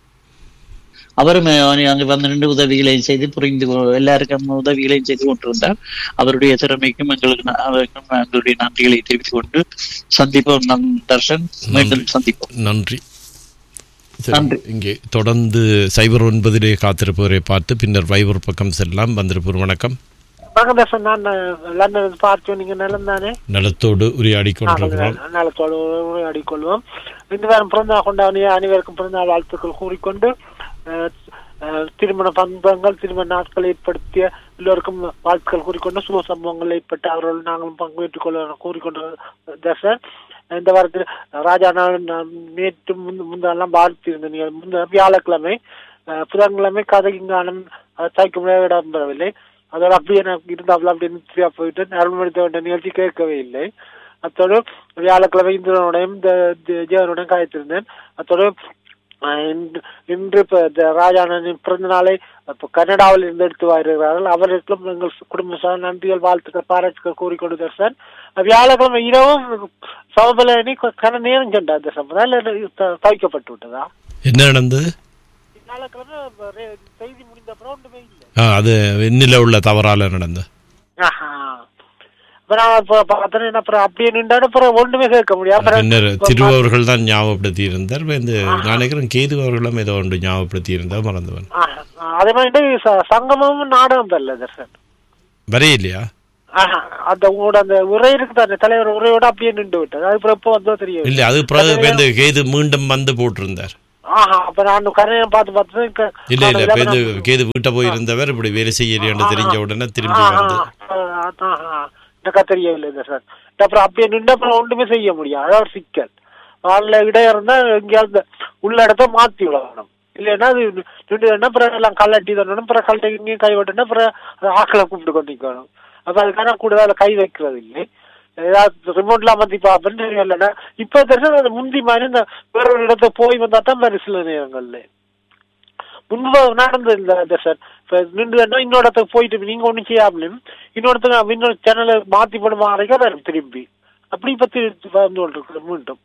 S4: அவரும் அஹ், அங்கு வந்து நின்று உதவிகளையும் செய்து புரிந்து கொ- எல்லாருக்கும் உதவிகளையும் செய்து கொண்டிருந்தார் அவருடைய திறமைக்கும் எங்களுக்கு ந- அவருக்கும் எங்களுடைய நன்றிகளை தெரிவித்துக் கொண்டு சந்திப்போம் நம் தர்ஷன் மீண்டும் சந்திப்போம்
S2: நன்றி சரி,
S4: நன்றி.
S2: இங்கே தொடர்ந்து சைபர் ஒன்பதிலே காத்திருப்பவரை பார்த்து பின்னர் வைபர் பக்கம் செல்லலாம் வந்திருப்போர் வணக்கம்
S5: பங்கதேசன் நான் லண்டன் பார்த்தோம் நீங்க நிலம் தானே
S2: நலத்தோடு உரையாடி கொண்டிருக்கிறோம்
S5: நலத்தோடு அடிக்கொள்வோம் இந்த வாரம் பிறந்தநாள் கொண்டாடிய அனைவருக்கும் பிறந்தநாள் வாழ்த்துக்கள் கூறிக்கொண்டு அஹ், அஹ், திருமண பந்தங்கள் திருமண நாட்களை ஏற்படுத்திய எல்லோருக்கும் வாழ்த்துக்கள் கூறிக்கொண்டு சுப சம்பவங்கள் ஏற்பட்டு அவர்கள் நாங்களும் பங்கேற்றுக் கொள்ள கூறிக்கொண்டு தேசன் இந்த வாரத்தில் ராஜா நான் நான் நேற்று முந்த முந்தெல்லாம் வாழ்த்தியிருந்தேன் நீங்கள் முந்த வியாழக்கிழமை அஹ், புதன்கிழமை கதைங்கானம் தாய்க்கு முன்னாடி இடம்பெறவில்லை அதோட அப்படியே எனக்கு இருந்தாப்புல அப்படியே நிச்சயா போயிட்டு அருள்மொழி வேண்டிய நிகழ்ச்சி கேட்கவே இல்லை அத்தோடு வியாழக்கிழமை இந்திரனுடையும் இந்த ஜெயனுடையும் காய்த்திருந்தேன் அத்தோடு அஹ் இன்று இன்று இப்ப இந்த ராஜானனின் பிறந்த நாளை இப்ப கனடாவில் இருந்து எடுத்து வருகிறார்கள் அவர்களுக்கும் எங்கள் குடும்ப சார் நன்றிகள் வாழ்த்துக்கள் பாராட்டுகள் கூறிக்கொண்டு தர்சன் வியாழக்கிழமை இரவும் சமபலனி கன நேரம் சென்றா தர்சன் தவிக்கப்பட்டு விட்டதா
S2: என்ன நடந்தது
S5: வியாழக்கிழமை ரே- செய்தி முடிந்த அப்புறம் ஒன்றுமே இல்லை
S2: ஆ, அது வெண்ணில உள்ள தவறால நடந்தது
S5: ஆஹா. அப்ப நான் இப்ப பார்த்தேன் என்ன அப்புறம் அப்படியே நின்றாடு அப்புறம் ஒன்றுமே கேட்க முடியாது அப்புறம்
S2: பின்னர்
S5: இப்ப
S2: திரு அவர்கள் தான் ஞாபகப்படுத்தி இருந்தார் இப்ப இந்த நான் நினைக்கிறேன் கேது அவர்களும் ஏதோ ஒன்று ஞாபகப்படுத்தி இருந்தார் மறந்தவன்
S5: ஆஹா. அதே மாதிரி ச- சங்கமமும் நாடகம் தரல தர்சன்
S2: வரே இல்லையா
S5: ஆஹா. அந்த உங்களோட அந்த உரை இருக்கு தானே தலைவர் உரையோட அப்படியே நின்று விட்டது அது அப்புறம் எப்போ வந்தோ தெரியும்
S2: இல்ல அது பிறகு இப்ப இந்த கேது மீண்டும் வந்து போட்டிருந்தார்
S5: ஆஹா அப்ப நான் கரையை பார்த்து பார்த்து க-
S2: இல்ல இல்ல
S5: நான்
S2: இப்ப இந்த
S5: இல்லாம
S2: கேது வீட்டை போயிருந்தவர் இப்படி வேலை செய்யலையான்னு தெரிஞ்ச உடனே திரும்பி
S5: ஆஹா.
S2: வந்து
S5: ஆஹா. ஆஹா. எனக்கா தெரியவில்லை இந்த சார் அப்புறம் அப்படியே நின்று அப்புறம் ஒன்றுமே செய்ய முடியாது அதான் ஒரு சிக்கல் வானில இடம் இருந்தா எங்கேயாவது உள்ள இடத்த மாத்தி விடணும் இல்லைன்னா அது நின்று அப்புறம் எல்லாம் கல்லட்டி தரணும் அப்புறம் கல்லட்டை இங்கேயும் கை விட்டோம்னா அப்புறம் அது ஆக்களை கூப்பிட்டு கொண்டு நிக்கணும் அப்ப அதுக்கான கூடுதல கை வைக்கிறது இல்லை ஏதாவது ரிமோட்ல அமர்த்தி பார்ப்பேன்னு தெரியும் இல்லைன்னா இப்ப தெரிஞ்சது அது முந்தி மாதிரி இந்த வேற ஒரு இடத்த போய் வந்தா தான் வேறு சில நேரங்கள்ல முன்பு நடந்தது இல்ல சார் இப்ப நின்று இன்னொரு இடத்துக்கு போயிட்டு நீங்க ஒண்ணும் செய்யாமலும் இன்னொருத்தங்க இன்னொரு சேனலை மாத்தி போடுமா வரைக்கும் திரும்பி அப்படி பத்தி வந்து கொண்டிருக்கு மீண்டும்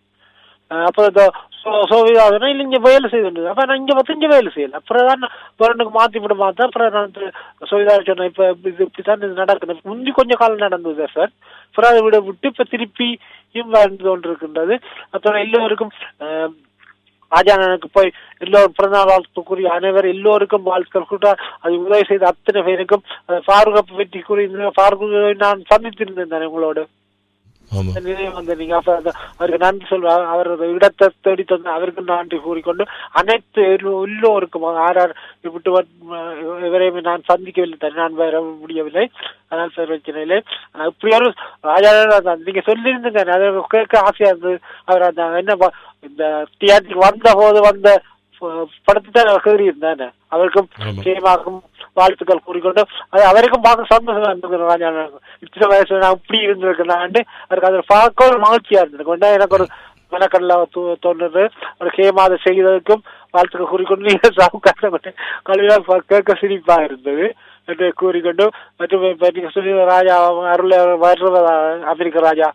S5: அஹ் அப்ப இந்த சோ- சோவிதாதுனா இல்ல இங்க வேலை செய்து அப்ப நான் இங்க பார்த்து இங்க வேலை செய்யல அப்புறம் தான் வேறனுக்கு மாத்தி விட மாத்தேன் அப்புறம் நான் சோவிதா சொன்னேன் இப்ப இது இப்படித்தான் இது நடக்குது முந்தி கொஞ்ச காலம் நடந்தது சார் அப்புறம் அதை விட விட்டு இப்ப திருப்பியும் வாழ்ந்து கொண்டிருக்கின்றது அப்புறம் எல்லோருக்கும் அஹ், ராஜானனுக்கு போய் எல்லோரும் பிறந்தநாள் வாழ்த்துக்குரிய அனைவர் எல்லோருக்கும் வாழ்த்துக்கள் கூட அது உதவி செய்த அத்தனை பேருக்கும் அஹ், ஃபாரூகை பற்றி கூறி ஃபாரூகை நான் சந்தித்திருந்தேன் தானே உங்களோட
S2: ஆமா
S5: நினைவு வந்து நீங்க அப்ப அந்த அவருக்கு நன்றி சொல்வார் அவரது இடத்தை தேடி தந்து அவருக்கு நன்றி கூறிக்கொண்டு அனைத்து எல்லோ- எல்லோருக்கும் ஆர் ஆர் விட்டு வ- இவரையும் நான் சந்திக்கவில்லை தனி நான் வர முடியவில்லை அதனால் சார் பிரச்சனை இல்லை ஆனா இப்படி ஒரு ராஜா தான் நீங்க சொல்லியிருந்தீங்க அது கேட்க ஆசையா இருந்தது அவர் அந்த என்ன ப- இந்த தியேட்டருக்கு வந்த போது வந்த ப- படத்தை தான் கேறி இருந்தானே அவருக்கும்
S2: ஆமா.
S5: சேமாக்கும் வாழ்த்துக்கள் கூறிக்கொண்டு அது அவருக்கும் பார்க்க சந்தோஷமா இருந்தது ராஜா இத்தனை வயசுல நான் இப்படி இருந்திருக்கேன் அவருக்கு அதை பார்க்க ஒரு மகிழ்ச்சியா இருந்தது கொண்டா எனக்கு ஒரு மெனக்கடல தோ- தோணுது ஒரு கேமாத செய்ததுக்கும் வாழ்த்துக்கள் கூறிக்கொண்டு நீங்க சாப்பிட்டு கல்வியா கேட்க சிரிப்பா இருந்தது என்று கூறிக்கொண்டு மற்றும் இப்ப நீங்க சொல்லி ராஜா அருள் வர்ற அமெரிக்க ராஜா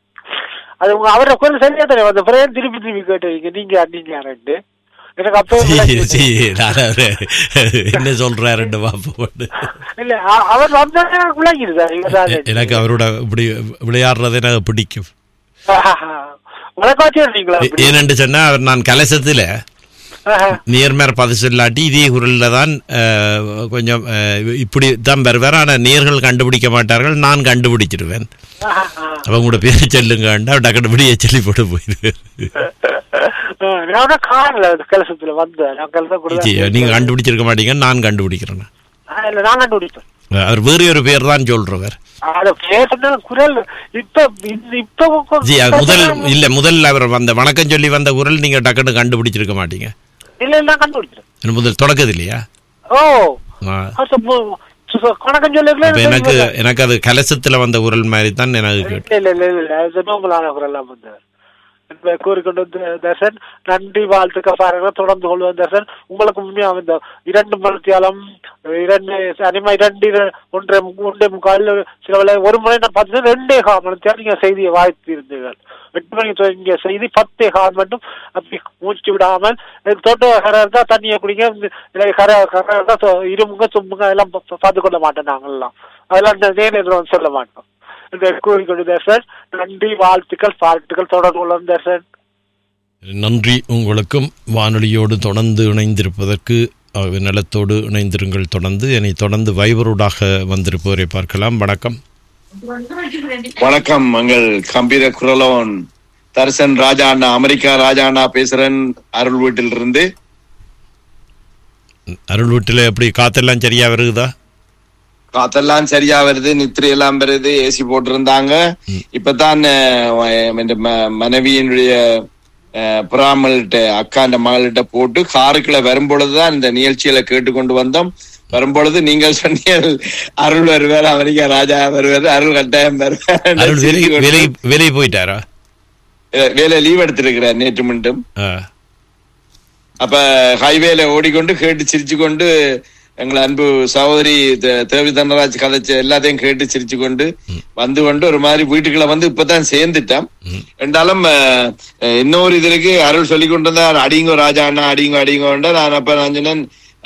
S5: அது உங்க அவரை குரல் சரியா தெரியும் அந்த பிரேம் திருப்பி திருப்பி கேட்டுவீங்க நீங்க நீங்க யாருன்னு எனக்கு அப்பவே
S2: சீ,
S5: விளங்கிடுச்சு.
S2: சீ, நான் அவரு என்ன சொல்றாருன்னு பாப்போம்
S5: இல்ல அ- அவர் வந்தா எனக்கு விளங்கிடுது சார் இவர் தான்
S2: எனக்கு அவரோட இப்படி விளையாடுறது எனக்கு பிடிக்கும்
S5: வணக்கம் வச்சிருந்தீங்களா
S2: ஏ- ஏனென்று சொன்னா அவர் நான் கலசத்துல நேர்மையார் பதில் சொல்லாட்டி இதே குரல்ல தான் அஹ், கொஞ்சம் அஹ், இப்படி தான் வருவார் ஆனா நேர்கள் கண்டுபிடிக்க மாட்டார்கள் நான் கண்டுபிடிச்சிருவேன் அவங்க கூட பேர் சொல்லுங்கண்டா டக்குனு இப்படியே சொல்லி போட்டு போயிடுவேன்
S5: நான் கார்ல கலசத்துல வந்தேன் நான் கலசம்
S2: சீ,
S5: கூட
S2: நீங்க கண்டுபிடிச்சிருக்க மாட்டீங்க நான் கண்டுபிடிக்கிறேன்
S5: இல்ல நான் கண்டுபிடிச்சேன்
S2: அவர் வேறு ஒரு பேர் தான் சொல்றவர்
S5: அத பேசுன குரல் இப்ப இந்த- இப்ப
S2: ஜி அது முதல் இல்ல முதல்ல அவர் வந்த வணக்கம் சொல்லி வந்த குரல் நீங்க டக்குன்னு கண்டுபிடிச்சிருக்க மாட்டீங்க
S5: இல்ல இல்ல நான் கண்டுபிடிச்சேன்
S2: முதல் தொடக்கது இல்லையா
S5: ஓ
S2: ஆ.
S5: அது மு- சு- கணக்கம் சொல்லல
S2: அப்ப எனக்கு எனக்கு அது கலசத்துல வந்த குரல் மாதிரி தான் எனக்கு கேட்டு
S5: இல்ல இல்ல இல்ல இல்ல அது நோம்பலான குரல் வந்து என்பதை கூறிக்கொண்டு வந்து தர்சன் நன்றி வாழ்த்துக்க பாருங்க தொடர்ந்து கொள்வோம் தர்சன் உங்களுக்கு உண்மையா இந்த இரண்டு மணித்தியாலம் இரண்டு அனிமா இரண்டு இர- ஒன்றரை மு- ஒன்றே முக்கால் சில வேளை ஒரு முறை நான் பார்த்தீங்கன்னா ரெண்டே கால் மணித்தியாலம் நீங்க செய்தியை வாய்த்து இருந்தீர்கள் எட்டு மணிக்கு தொடங்கிய செய்தி பத்தே கால் மட்டும் அப்படி மூச்சு விடாமல் எனக்கு தோட்ட கரை இருந்தா தண்ணியை குடிங்க இல்லை கரை கரை இருந்தா சொ- இருமுங்க தும்புங்க அதெல்லாம் பா- பா- பார்த்து கொள்ள மாட்டோம் நாங்கெல்லாம் அதெல்லாம் இந்த நேரில் வந்து சொல்ல மாட்டோம் இந்த கூறிக்கொண்டு தர்சன் நன்றி வாழ்த்துக்கள் பாராட்டுகள் தொடர்பு கொள்ளும் தர்சன்
S2: நன்றி உங்களுக்கும் வானொலியோடு தொடர்ந்து இணைந்திருப்பதற்கு ஆகவே நலத்தோடு இணைந்திருங்கள் தொடர்ந்து என்னை தொடர்ந்து வைபரோடாக வந்திருப்பவரை பார்க்கலாம் வணக்கம்
S6: வணக்கம் எங்கள் கம்பீர குரலோன் தர்சன் ராஜா அண்ணா அமெரிக்கா ராஜா அண்ணா பேசுறேன் அருள் வீட்டில் இருந்து
S2: அருள் வீட்டில் எப்படி காத்தெல்லாம் சரியா வருகுதா
S6: காத்தெல்லாம் சரியா வருது நித்திரை எல்லாம் வருது ஏசி போட்டிருந்தாங்க இப்பதான் அஹ், இந்த ம- மனைவியினுடைய அஹ், பிராமல்கிட்ட அக்காண்ட மகள்கிட்ட போட்டு காருக்குள்ள வரும்பொழுதுதான் இந்த நிகழ்ச்சியில கேட்டுக்கொண்டு வந்தோம் வரும்பொழுது நீங்கள் சொன்னீர்கள் அருள் வருவார் அமெரிக்கா ராஜா வருவார் அருள் கட்டாயம்
S2: அருள் வேலை
S6: வருவார்
S2: வேலை வேலைக்கு போயிட்டாரா
S6: வேலை லீவ் எடுத்திருக்கிறார் நேற்று மீண்டும்
S2: ஆ.
S6: அப்ப ஹைவேல ஓடிக்கொண்டு கேட்டு சிரிச்சு கொண்டு எங்கள் அன்பு சகோதரி தே- தேவி தனராஜ் கதைச்ச எல்லாத்தையும் கேட்டு சிரிச்சு கொண்டு வந்து கொண்டு ஒரு மாதிரி வீட்டுக்குள்ள வந்து இப்பதான் சேர்ந்துட்டோம் என்றாலும் அஹ், அஹ், இன்னொரு இது இருக்கு அருள் சொல்லி கொண்டு இருந்தார் அடிங்கோ ராஜா அண்ணா அடிங்கோ அடிங்கோண்ட நான் அப்ப நான் சொன்னேன்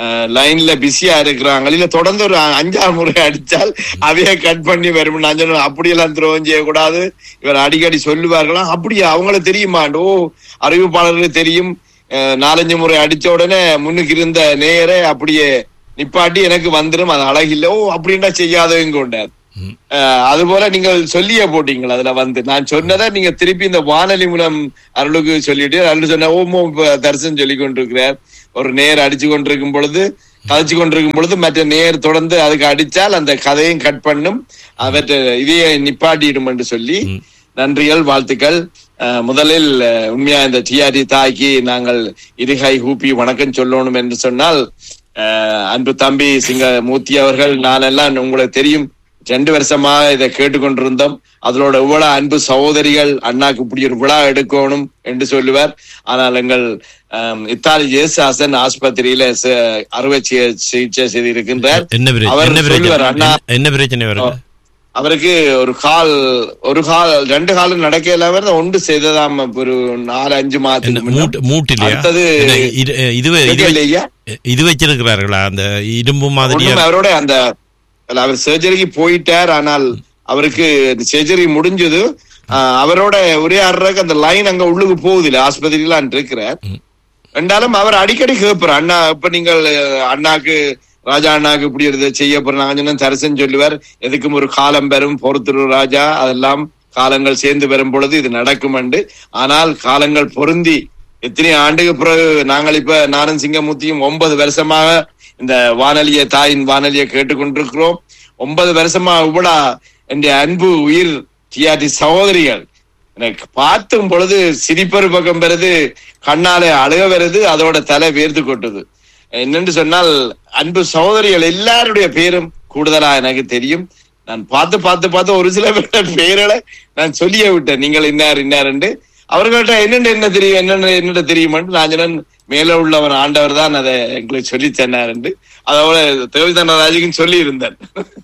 S6: லைன்ல பிஸியா இருக்கிறாங்க இல்ல தொடர்ந்து ஒரு அஞ்சாறு முறை அடிச்சால் அதையே கட் பண்ணி வரும் நான் சொன்னேன் அப்படியெல்லாம் துரோகம் செய்யக்கூடாது இவர் அடிக்கடி சொல்லுவார்களாம் அப்படியா அவங்களுக்கு தெரியுமாண்டோ அறிவிப்பாளர்களுக்கு தெரியும் அஹ், நாலஞ்சு முறை அடிச்ச உடனே முன்னுக்கு இருந்த நேயரே அப்படியே நிப்பாட்டி எனக்கு வந்துடும் அது அழகில்ல ஓ அப்படின்னா செய்யாதவங்க கொண்டார் அஹ், அதுபோல நீங்கள் சொல்லியே போட்டீங்களா அதுல வந்து நான் சொன்னதை நீங்க திருப்பி இந்த வானொலி மூலம் அருளுக்கு சொல்லிட்டு அருள் சொன்ன ஓமோ தரிசனம் சொல்லி கொண்டிருக்கிறார் ஒரு நேர் அடிச்சு கொண்டிருக்கும் பொழுது கதைச்சு கொண்டிருக்கும் பொழுது மற்ற நேர் தொடர்ந்து அதுக்கு அடிச்சால் அந்த கதையும் கட் பண்ணும் அவற்றை இதையே நிப்பாட்டிடும் என்று சொல்லி நன்றிகள் வாழ்த்துக்கள் அஹ், முதலில் அஹ், உண்மையா இந்த டிஆர்டி தாய்க்கு நாங்கள் இருகை ஹூப்பி வணக்கம் சொல்லணும் என்று சொன்னால் அஹ், அன்பு தம்பி சிங்க மூர்த்தி அவர்கள் நான் எல்லாம் உங்களுக்கு தெரியும் ரெண்டு வருஷமா இதை கேட்டுக்கொண்டிருந்தோம் அதனோட இவ்வளவு அன்பு சகோதரிகள் அண்ணாக்கு இப்படி ஒரு விழா எடுக்கணும் என்று சொல்லுவார் ஆனால் எங்கள் அஹ், இத்தாலி ஜேசு ஹசன் ஆஸ்பத்திரியில ச- அறுவை சி- சிகிச்சை செய்திருக்கின்றார்
S2: என்ன பிரச்சனை
S6: அவர்
S2: என்ன
S6: சொல்லுவார்
S2: பிரச்சனை
S6: அண்ணா
S2: என்ன- என்ன பிரச்சனை வருது
S6: அவருக்கு ஒரு கால் ஒரு கால் ரெண்டு காலம் நடக்க இல்லாம ஒன்று செய்ததாம் ஒரு நாலு அஞ்சு
S2: என்ன
S6: மாதத்துக்கு முன்ன.
S2: மூட்டு மூட்டிலையா
S6: அடுத்தது
S2: என்ன, இது இதுவே இது
S6: தெரியலையா?
S2: இது வச்சிருக்கிறார்களா அந்த இரும்பு மாதிரியா
S6: ஒண்ணும் அவரோட அந்த அல்ல, அவர் சர்ஜரிக்கு போயிட்டார் ஆனால் அவருக்கு சர்ஜரி முடிஞ்சது ஆஹ், அவரோட ஒரே ஆடுறதுக்கு அந்த லைன் அங்க உள்ளுக்கு போகுது இல்ல ஆஸ்பத்திரியில இருக்கிறார் ரெண்டாலும் அவர் அடிக்கடி கேட்பார் அண்ணா இப்ப நீங்கள் அஹ், அண்ணாக்கு ராஜா அண்ணாக்கு இப்படி ஒரு இதை செய்ய போறாங்க தரிசன் சொல்லுவார் எதுக்கும் ஒரு காலம் பெறும் பொறுத்துரு ராஜா அதெல்லாம் காலங்கள் சேர்ந்து வரும் பொழுது இது நடக்கும் என்று ஆனால் காலங்கள் பொருந்தி எத்தனை ஆண்டுக்கு பிறகு நாங்கள் இப்ப நாரன் சிங்கமூர்த்தியும் ஒன்பது வருஷமாக இந்த வானொலிய தாயின் வானொலியை கேட்டுக்கொண்டிருக்கிறோம் ஒன்பது வருஷமா இவ்வளா என் அன்பு உயிர் டிஆர்டி சகோதரிகள் எனக்கு பார்த்தும் பொழுது சிரிப்பரு பக்கம் வருது கண்ணாலே அழுக வருது அதோட தலை வேர்த்து கொட்டுது என்னன்னு சொன்னால் அன்பு சகோதரிகள் எல்லாருடைய பேரும் கூடுதலா எனக்கு தெரியும் நான் பார்த்து பார்த்து பார்த்து ஒரு சில பேரோட பெயர்களை நான் சொல்லியே விட்டேன் நீங்கள் இன்னார் இன்னார் அவர்கள்ட்ட என்னென்ன என்ன தெரியும் என்னென்ன என்னென்ன தெரியுமென்று நான் சொன்னேன் மேல உள்ளவன் ஆண்டவர் தான் அதை எங்களுக்கு சொல்லி தந்தார் என்று அதோட தேவிதண்ட ராஜுக்கும் சொல்லி இருந்தேன்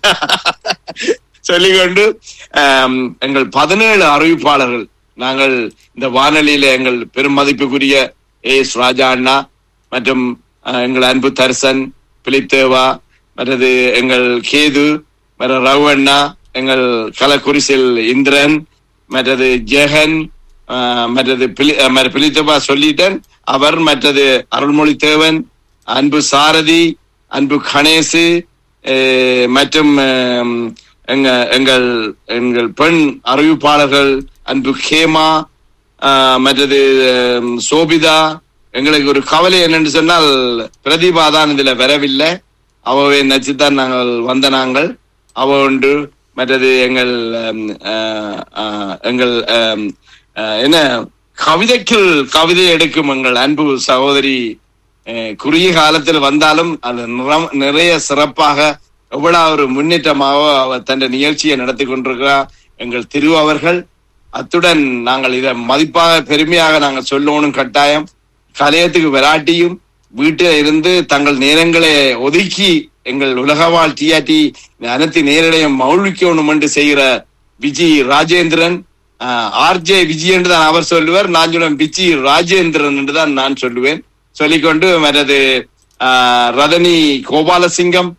S6: சொல்லிக்கொண்டு ஆம், எங்கள் பதினேழு அறிவிப்பாளர்கள் நாங்கள் இந்த வானொலியில எங்கள் பெரும் மதிப்புக்குரிய ஏஎஸ் ராஜா அண்ணா மற்றும் அஹ், எங்கள் அன்பு தர்சன் பிலிப் தேவா மற்றது எங்கள் கேது மற்ற ரவு அண்ணா எங்கள் கலக்குரிசில் இந்திரன் மற்றது ஜெகன் ஆஹ், மற்றது பிலி அஹ், மற்ற பிலித்தபா சொல்லிட்டேன் அவர் மற்றது அருள்மொழி தேவன் அன்பு சாரதி அன்பு கணேசு அஹ், மற்றும் ஆம், எங்க எங்கள் எங்கள் பெண் அறிவிப்பாளர்கள் அன்பு கேமா ஆஹ், மற்றது ஆம், சோபிதா எங்களுக்கு ஒரு கவலை என்னன்னு சொன்னால் பிரதிபா தான் இதுல வரவில்லை அவவை நச்சுத்தான் நாங்கள் வந்த நாங்கள் அவ உண்டு மற்றது எங்கள் ஆம், ஆஹ், ஆஹ், எங்கள் ஆம், ஆஹ், என்ன கவிதைக்கு கவிதை எடுக்கும் எங்கள் அன்பு சகோதரி அஹ், குறுகிய காலத்தில் வந்தாலும் அது நிறம்- நிறைய சிறப்பாக எவ்வளவு ஒரு முன்னேற்றமாக அவர் தன் நிகழ்ச்சியை நடத்தி கொண்டிருக்கிறார் எங்கள் திரு அவர்கள் அத்துடன் நாங்கள் இதை மதிப்பாக பெருமையாக நாங்கள் சொல்லணும் கட்டாயம் கலையத்துக்கு விராட்டியும் வீட்டில் இருந்து தங்கள் நேரங்களை ஒதுக்கி எங்கள் உலகவாழ் டிஆர்டி அனைத்து நேரடையும் மௌழிக்கணும் என்று செய்கிற விஜி ராஜேந்திரன் ஆர்ஜே விஜய் என்று தான் அவர் சொல்லுவார் நான் சொல்லுவேன் விஜி ராஜேந்திரன் என்று தான் நான் சொல்லுவேன் சொல்லிக்கொண்டு மற்றது ஆஹ், ரதனி கோபாலசிங்கம்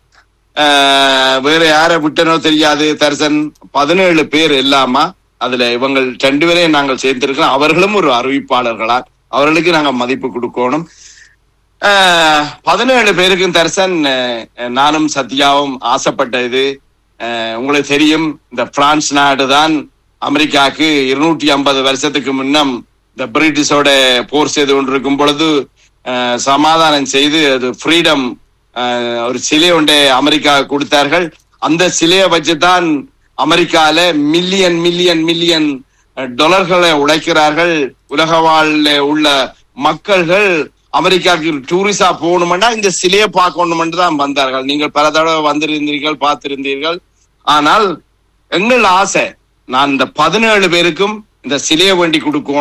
S6: ஆஹ், வேற யார விட்டனோ தெரியாது தரிசன் பதினேழு பேர் எல்லாமா அதுல இவங்க ரெண்டு பேரையும் நாங்கள் சேர்த்திருக்கிறோம் அவர்களும் ஒரு அறிவிப்பாளர்களா அவர்களுக்கு நாங்க மதிப்பு கொடுக்கணும் ஆஹ், பதினேழு பேருக்கும் தரிசன் ஆஹ், நானும் சத்யாவும் ஆசைப்பட்ட இது ஆஹ், உங்களுக்கு தெரியும் இந்த பிரான்ஸ் நாடு தான் அமெரிக்காவுக்கு இருநூற்றி ஐம்பது வருஷத்துக்கு முன்னம் இந்த பிரிட்டிஷோட போர் செய்து கொண்டிருக்கும் பொழுது ஆஹ், சமாதானம் செய்து அது ஃப்ரீடம் ஒரு சிலை ஒன்றை அமெரிக்கா கொடுத்தார்கள் அந்த சிலையை வச்சுதான் அமெரிக்கால மில்லியன் மில்லியன் மில்லியன் டாலர்களை உழைக்கிறார்கள் உலக வாழ்ல உள்ள மக்கள்கள் அமெரிக்காவுக்கு டூரிஸ்டா போகணும்னா இந்த சிலையை பார்க்கணும்னு தான் வந்தார்கள் நீங்கள் பல தடவை வந்திருந்தீர்கள் பார்த்திருந்தீர்கள் ஆனால் எங்கள் ஆசை நான் இந்த பதினேழு பேருக்கும் இந்த சிலையை வேண்டி கொடுக்கணும்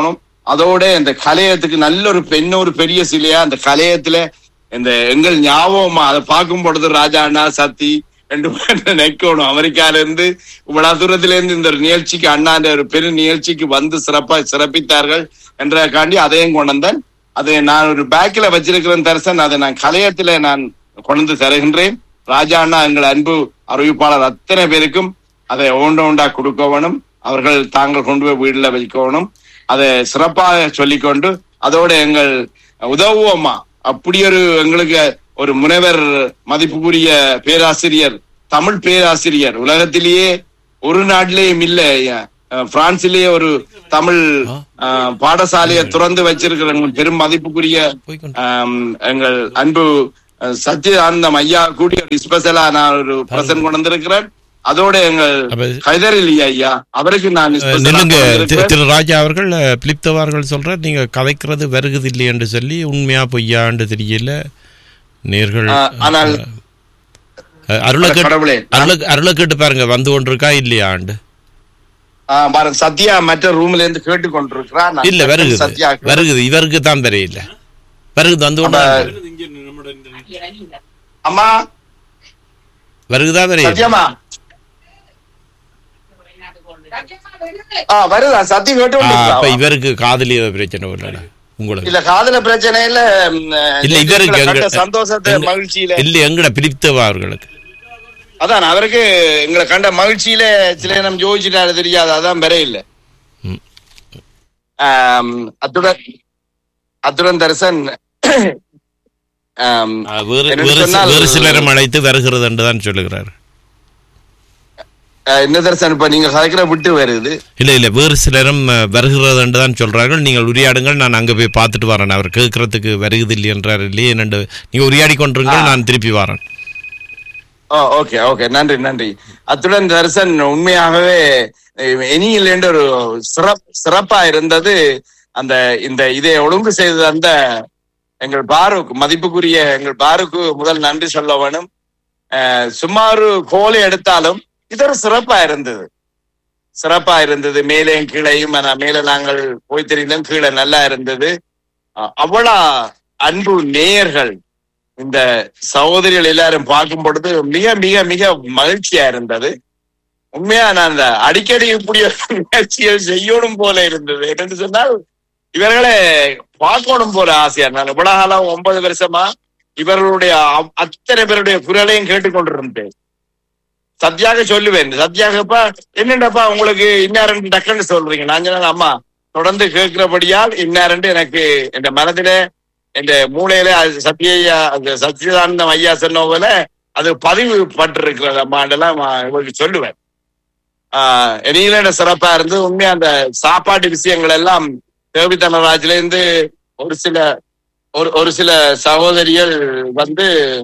S6: அதோட இந்த கலையத்துக்கு நல்ல ஒரு பெண் ஒரு பெரிய சிலையா அந்த கலையத்துல இந்த எங்கள் ஞாபகமா அதை பார்க்கும் பொழுது ராஜா அண்ணா சத்தி ரெண்டு பேரும் நினைக்கணும் அமெரிக்கால இருந்து இவ்வளவு தூரத்துல இருந்து இந்த ஒரு நிகழ்ச்சிக்கு அண்ணாண்ட ஒரு பெரிய நிகழ்ச்சிக்கு வந்து சிறப்பா சிறப்பித்தார்கள் என்றக்காண்டி அதையும் கொண்டு வந்தேன் அதை நான் ஒரு பேக்கில வச்சிருக்கிறேன் தரிசன் அதை நான் கலையத்துல நான் கொண்டு வந்து தருகின்றேன் ராஜா அண்ணா எங்கள் அன்பு அறிவிப்பாளர் அத்தனை பேருக்கும் அதை ஓண்ட ஓண்டா கொடுக்கணும் அவர்கள் தாங்கள் கொண்டு போய் வீடுல வைக்கணும் அதை சிறப்பாக சொல்லிக்கொண்டு அதோட எங்கள் உதவுவோமா அப்படி ஒரு எங்களுக்கு ஒரு முனைவர் மதிப்புக்குரிய பேராசிரியர் தமிழ் பேராசிரியர் உலகத்திலேயே ஒரு நாட்டிலேயும் இல்ல அஹ், பிரான்சிலேயே ஒரு தமிழ் அஹ், பாடசாலையை திறந்து வச்சிருக்கிற எங்கள் பெரும் மதிப்புக்குரிய
S2: போய்க்கொண்டு
S6: ஆம், எங்கள் அன்பு அஹ், சச்சிதானந்தம் ஐயா கூடிய ஒரு ஸ்பெஷலா நான் ஒரு பிரசன்ட் கொண்டு வந்திருக்கிறேன் அதோட எங்கள்
S2: அப்ப-
S6: கைதரில் ஐயா அவருக்கு நான்
S2: அஹ்,
S6: special ஆ
S2: நில்லுங்க
S6: கொண்டு
S2: திரு-
S6: வந்திருக்கிறேன்.
S2: திரு ராஜா அவர்கள் அஹ், பிலிப் அவர்கள் சொல்ற நீங்க கதைக்கிறது வருகுது இல்லை என்று சொல்லி உண்மையா பொய்யான்னு தெரியல நேர்கள்
S6: ஆஹ், ஆனால்
S2: அருளை கேட்டு
S6: கடவுளே
S2: அருளை அருளை கேட்டு பாருங்க வந்து கொண்டிருக்கா இல்லையா ஆண்டு
S6: ஆஹ், பாருங்க சத்யா மற்ற ரூம்ல இருந்து கேட்டு கொண்டிருக்கிறான் நான்
S2: இல்ல வருகுது
S6: சத்யா
S2: வருகுது இவருக்கு தான் வரையில வருகுது வந்து கொண்டு
S6: அம்மா
S2: வருகுதா வரையில
S6: சத்யாமா ஆ வருதா சத்தி கேட்டு
S2: ஆ, அப்ப
S6: கொண்டிருக்கிறா
S2: இவருக்கு காதலி ஏதோ பிரச்சனை இல்ல உங்களுக்கு
S6: இல்ல காதல பிரச்சனை இல்ல ம்,
S2: இல்ல இவருக்கு
S6: எங்களை கண்ட
S2: எங்க-
S6: சந்தோஷத்தை
S2: எங்க-
S6: மகிழ்ச்சியில
S2: இல்ல எங்கட பிலிப்தவா அவர்களுக்கு
S6: அதான் அவருக்கு எங்களை கண்ட மகிழ்ச்சியில சில நம்ம யோசிச்சுட்டாரு தெரியாது அதான் பெற இல்ல
S2: ம்.
S6: ஆம், அத்துடன் அத்துடன் தரிசன் ஆம்,
S2: ஆ, வேறு
S6: என்னன்னு
S2: வேறு சி-
S6: சொன்னால்
S2: வேறு சிலரும் அழைத்து வருகிறது என்று தான் சொல்லுகிறார்
S6: அஹ், என்ன தரிசன் இப்ப நீங்க கதைக்கிற விட்டு வருது
S2: இல்ல இல்ல வேறு சிலரும் அஹ், வருகிறது என்று தான் சொல்றார்கள் நீங்கள் உரையாடுங்கள் நான் அங்க போய் பார்த்துட்டு வரேன் அவர் கேட்கறதுக்கு வருகிறது இல்லை என்றார் இல்லையே என்னண்டு நீங்க உரையாடி கொண்டிருங்கள் நான் திருப்பி வரேன்
S6: ஓ ஓகே ஓகே நன்றி நன்றி அத்துடன் தரிசன் உண்மையாகவே எனியில் என்ற ஒரு சிறப் சிறப்பா இருந்தது அந்த இந்த இதை ஒழுங்கு செய்தது அந்த எங்கள் பாருக்கு மதிப்புக்குரிய எங்கள் பாருக்கு முதல் நன்றி சொல்ல வேணும் அஹ், சும்மா ஒரு கோலை எடுத்தாலும் இது ஒரு சிறப்பா இருந்தது சிறப்பா இருந்தது மேலேயும் கீழையும் ஆனா மேல நாங்கள் போய் தெரிந்தோம் கீழே நல்லா இருந்தது அஹ், அவ்வளவு அன்பு நேயர்கள் இந்த சகோதரிகள் எல்லாரும் பார்க்கும் பொழுது மிக மிக மிக மகிழ்ச்சியா இருந்தது உண்மையா நான் இந்த அடிக்கடி இப்படி ஒரு நிகழ்ச்சிகள் செய்யணும் போல இருந்தது என்னன்னு சொன்னால் இவர்களை பார்க்கணும் போல ஆசையா நான் இவ்வளவு காலம் ஒன்பது வருஷமா இவர்களுடைய அ- அத்தனை பேருடைய குரலையும் கேட்டுக்கொண்டிருந்தேன் சத்யாக சொல்லுவேன் சத்யாகப்பா என்னண்டப்பா உங்களுக்கு இன்னாரண்டு டக்குன்னு சொல்றீங்க நான் சொன்னேன் அம்மா தொடர்ந்து கேட்கிறபடியால் இன்னாரண்டு எனக்கு என் மனதிலே என் மூளையில அது சத்யா அந்த சச்சிதானந்தம் ஐயா சொன்ன போல அது பதிவு பட்டிருக்கிறது அம்மாண்டெல்லாம் நான் இவருக்கு சொல்லுவேன் ஆஹ் இனியில சிறப்பா இருந்து உண்மையா அந்த சாப்பாட்டு விஷயங்கள் எல்லாம் தேவி தனராஜ்ல இருந்து ஒரு சில ஒரு ஒரு சில சகோதரிகள் வந்து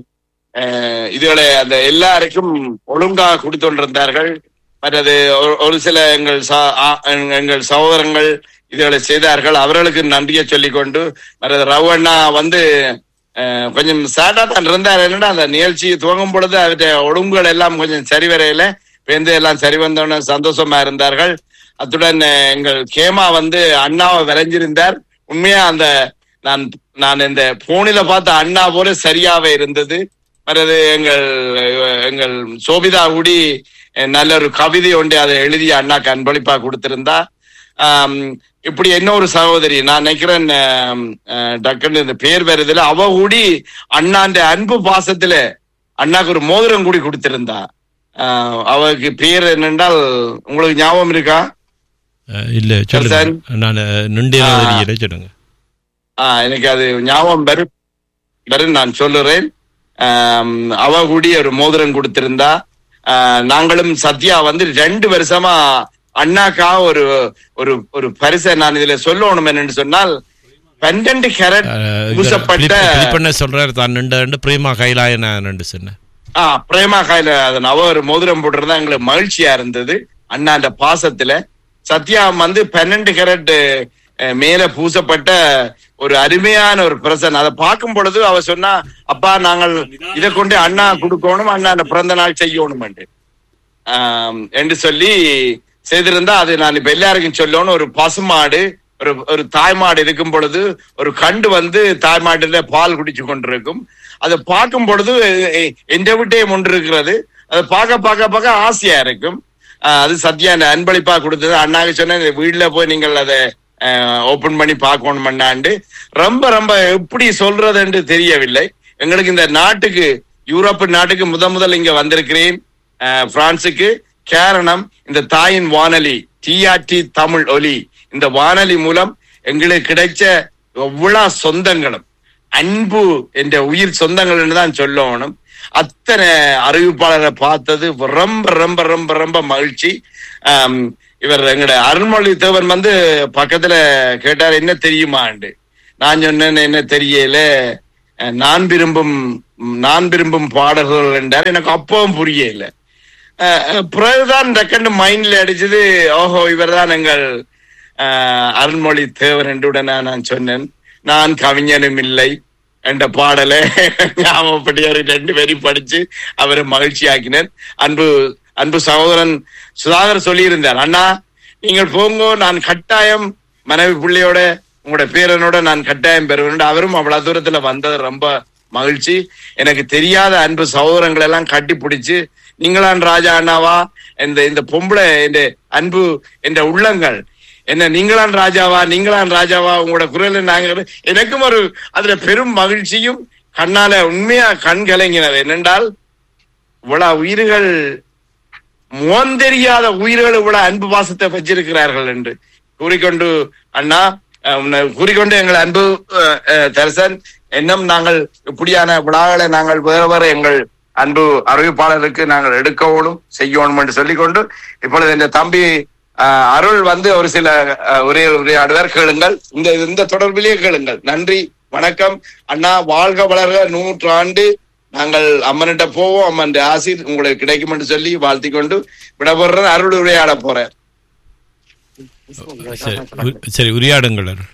S6: அஹ், இதுகளை அந்த எல்லாருக்கும் ஒழுங்காக கொடுத்து கொண்டிருந்தார்கள் மற்றது ஒரு- ஒரு சில எங்கள் ச- ஆ- எங்கள் சகோதரங்கள் இதுகளை செய்தார்கள் அவர்களுக்கு நன்றியை சொல்லிக்கொண்டு மற்றது ரவண்ணா வந்து அஹ், கொஞ்சம் சேட்டா தான் இருந்தார் என்னடா அந்த நிகழ்ச்சி துவங்கும் பொழுது அவருடைய ஒழுங்குகள் எல்லாம் கொஞ்சம் சரி வரையில பேருந்து எல்லாம் சரி வந்தோன்னு சந்தோஷமா இருந்தார்கள் அத்துடன் அஹ், எங்கள் கேமா வந்து அண்ணாவை விரைஞ்சிருந்தார் உண்மையா அந்த நான் நான் இந்த போனில பார்த்த அண்ணா போல சரியாவே இருந்தது மற்றது எங்கள் அஹ், எங்கள் சோபிதா கூடி அஹ், நல்ல ஒரு கவிதை ஒன்று அதை எழுதி அண்ணாக்கு அன்பளிப்பா கொடுத்திருந்தா ஆம், இப்படி என்ன ஒரு சகோதரி நான் நினைக்கிறேன் ஆம், அஹ், டக்குன்னு இந்த பேர் வருதுல அவ கூடி அண்ணாண்ட அன்பு பாசத்துல அண்ணாக்கு ஒரு மோதிரம் கூடி கொடுத்திருந்தா ஆஹ், அவருக்கு பேர் என்னென்றால் உங்களுக்கு ஞாபகம் இருக்கா
S2: அஹ், இல்ல சொல்லுங்க நான் நின்று
S6: ஆ.
S2: தெரியல சொல்லுங்க
S6: ஆஹ் எனக்கு அது ஞாபகம் வரும் வரும் நான் சொல்லுறேன் ஆம், அவ கூடி ஒரு மோதிரம் கொடுத்திருந்தா ஆஹ், நாங்களும் சத்யா வந்து ரெண்டு வருஷமா அண்ணாக்கா ஒரு ஒரு ஒரு பரிசை நான் இதுல சொல்லணும் என்னன்னு சொன்னால் பன்னெண்டு கேரட்
S2: அஹ்,
S6: பூசப்பட்ட
S2: பிலிப்- பிலிப்பண்ண சொல்றாரு தான் நின்று பிரேமா கைலாயன நின்று சொன்னேன்
S6: ஆ பிரேமா காயில அதன் அவ ஒரு மோதிரம் போட்டிருந்தா எங்களுக்கு மகிழ்ச்சியா இருந்தது அண்ணாண்ட பாசத்துல சத்யா வந்து பன்னெண்டு கேரட் அஹ், மேல பூசப்பட்ட ஒரு அருமையான ஒரு பிரசன் அதை பார்க்கும் பொழுது அவ சொன்னா அப்பா நாங்கள் இதை கொண்டு அண்ணா கொடுக்கணும் அண்ணா அந்த பிறந்த நாள் செய்யணும் என்று சொல்லி செய்திருந்தா அது நான் இப்ப எல்லாருக்கும் சொல்லணும் ஒரு பசுமாடு ஒரு ஒரு தாய்மாடு இருக்கும் பொழுது ஒரு கண்டு வந்து தாய்மாட்டுல பால் குடிச்சு கொண்டிருக்கும் அதை பார்க்கும் பொழுது எ- எந்த விட்டையும் ஒன்று இருக்கிறது அதை பார்க்க பார்க்க பார்க்க ஆசையா இருக்கும் ஆஹ் அது சத்யா அந்த அன்பளிப்பா கொடுத்தது அண்ணாக்கு சொன்ன இந்த வீட்டுல போய் நீங்கள் அதை ஓபன் பண்ணி பார்க்கணும் பண்ணாண்டு ரொம்ப ரொம்ப எப்படி சொல்றதுன்னு தெரியவில்லை எங்களுக்கு இந்த நாட்டுக்கு யூரோப்பு நாட்டுக்கு முத முதல் இங்க வந்திருக்கிறேன் ஆஹ் பிரான்சுக்கு காரணம் இந்த தாயின் வானொலி டிஆர்டி தமிழ் ஒலி இந்த வானொலி மூலம் எங்களுக்கு கிடைச்ச எவ்வளவு சொந்தங்களும் அன்பு என்ற உயிர் சொந்தங்கள் தான் சொல்லணும் அத்தனை அறிவிப்பாளரை பார்த்தது ரொம்ப ரொம்ப ரொம்ப ரொம்ப மகிழ்ச்சி ஆம், இவர் எங்கட அருள்மொழி தேவன் வந்து பக்கத்துல கேட்டார் என்ன தெரியுமாண்டு நான் சொன்னேன் என்ன தெரியல அஹ், நான் விரும்பும் நான் விரும்பும் பாடல்கள் என்றார் எனக்கு அப்பவும் புரியல அஹ், அஹ், பிறகுதான் டக்குன்னு மைண்ட்ல அடிச்சது ஓஹோ இவர்தான் எங்கள் அஹ், அருள்மொழி தேவன் என்று உடனே நான் சொன்னேன் நான் கவிஞனும் இல்லை என்ற பாடலை ஞாபகப்படி ஒரு ரெண்டு பேரையும் படிச்சு அவரை மகிழ்ச்சி ஆக்கினேன் அன்பு அன்பு சகோதரன் சுதாகர் சொல்லியிருந்தார் அண்ணா நீங்கள் போங்கோ நான் கட்டாயம் மனைவி பிள்ளையோட உங்களோட பேரனோட நான் கட்டாயம் பெறுவேன் அவரும் அவ்வளவு தூரத்துல வந்தது ரொம்ப மகிழ்ச்சி எனக்கு தெரியாத அன்பு சகோதரங்களை எல்லாம் கட்டி பிடிச்சு நீங்களான் ராஜா அண்ணாவா இந்த இந்த பொம்பளை இந்த அன்பு என்ற உள்ளங்கள் என்ன நீங்களான் ராஜாவா நீங்களான் ராஜாவா உங்களோட குரல் நாங்க எனக்கும் ஒரு அதுல பெரும் மகிழ்ச்சியும் கண்ணால உண்மையா கண் கலங்கினது என்னென்றால் இவ்வளவு உயிர்கள் முகம் தெரியாத உயிர்கள் இவ்வளவு அன்பு பாசத்தை வச்சிருக்கிறார்கள் என்று கூறிக்கொண்டு அண்ணா அஹ், உன்னை கூறிக்கொண்டு எங்கள் அன்பு அஹ், அஹ், தரிசன் இன்னும் நாங்கள் இப்படியான விழாக்களை நாங்கள் வேற வேற எங்கள் அன்பு அறிவிப்பாளருக்கு நாங்கள் எடுக்கணும் செய்யணும் என்று சொல்லிக்கொண்டு இப்பொழுது இந்த தம்பி அஹ், அருள் வந்து ஒரு சில அஹ், ஒரே உரையாடுவார் கேளுங்கள் இந்த இந்த தொடர்பிலேயே கேளுங்கள் நன்றி வணக்கம் அண்ணா வாழ்க வளர்க நூற்றாண்டு நாங்கள் அம்மன்கிட்ட போவோம் அம்மன் ஆசிர் உங்களுக்கு கிடைக்கும் என்று சொல்லி வாழ்த்தி கொண்டு விடப்படுற அருள் உரையாட போறேன்
S2: சரி உ- சரி உரையாடுங்கள் அருள்.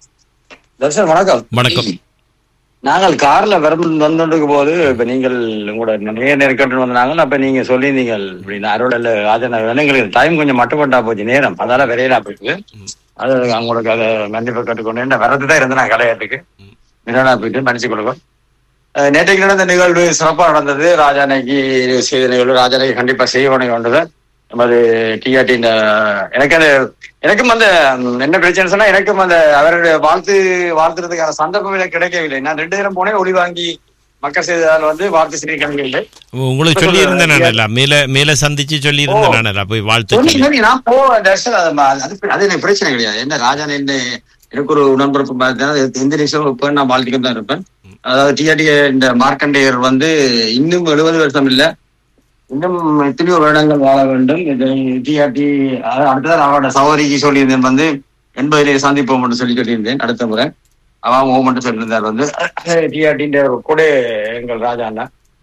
S7: தர்ஷன் வணக்கம்
S2: வணக்கம்
S7: நாங்கள் கார்ல வரும் வந்துட்டு போது இப்ப நீங்கள் உங்களோட நேர் நெருக்கட்டு வந்தாங்க அப்ப நீங்க சொல்லியிருந்தீங்க இப்படி இந்த அருள் இல்ல அது நான் எங்களுக்கு டைம் கொஞ்சம் மட்டுப்பட்டா போச்சு நேரம் அதால விரையிலா போயிட்டு அது அவங்களுக்கு அதை மன்னிப்பு கட்டுக்கொண்டு என்ன வரது தான் இருந்தேன் நான் கலையாட்டுக்கு மிரடா போயிட்டு மன்னிச்சு கொடுக்கும் அஹ் நேற்றைக்கு நடந்த நிகழ்வு சிறப்பா நடந்தது ராஜானைக்கு செய்த நிகழ்வு ராஜானைக்கு கண்டிப்பா செய்வனை கொண்டது நமது டிஆர்டி இந்த எனக்கு அந்த எனக்கும் அந்த ம், என்ன பிரச்சனை சொன்னா எனக்கும் அந்த அவருடைய வாழ்த்து வாழ்த்துறதுக்கான சந்தர்ப்பம் எனக்கு கிடைக்கவில்லை நான் ரெண்டு நேரம் போனேன் ஒளி வாங்கி மக்கள் செய்ததால் வந்து வாழ்த்து செய்தி கிடைக்கவில்லை
S2: உங்களுக்கு சொல்லி இருந்தேன் நானல்ல மேல மேல சந்திச்சு சொல்லி இருந்தேன் நானல்ல போய் வாழ்த்து சொல்லி
S7: சொன்னீங்க நான் போவேன் தர்ஷன் அது ம- அது அது எனக்கு பிரச்சனை கிடையாது என்ன ராஜான் என்ன எனக்கு ஒரு உடன்பிறப்பு பார்த்தா எந்த நிமிஷம் இருப்பேன் நான் வாழ்த்துக்கு தான் இருப்பேன் அதாவது டிஆர்டி இந்த மார்க்கண்டேயர் வந்து இன்னும் எழுபது வருஷம் இல்ல இன்னும் எத்தனையோ வருடங்கள் வாழ வேண்டும் டிஆர்டி அடுத்ததான் அவரோட சகோதரிக்கு சொல்லியிருந்தேன் வந்து எண்பதிலே சந்திப்போம் என்று சொல்லி சொல்லியிருந்தேன் அடுத்த முறை அவன் ஓமெண்ட் சொல்லியிருந்தார் வந்து டிஆர்டின்ற கூட எங்கள் ராஜா அண்ணா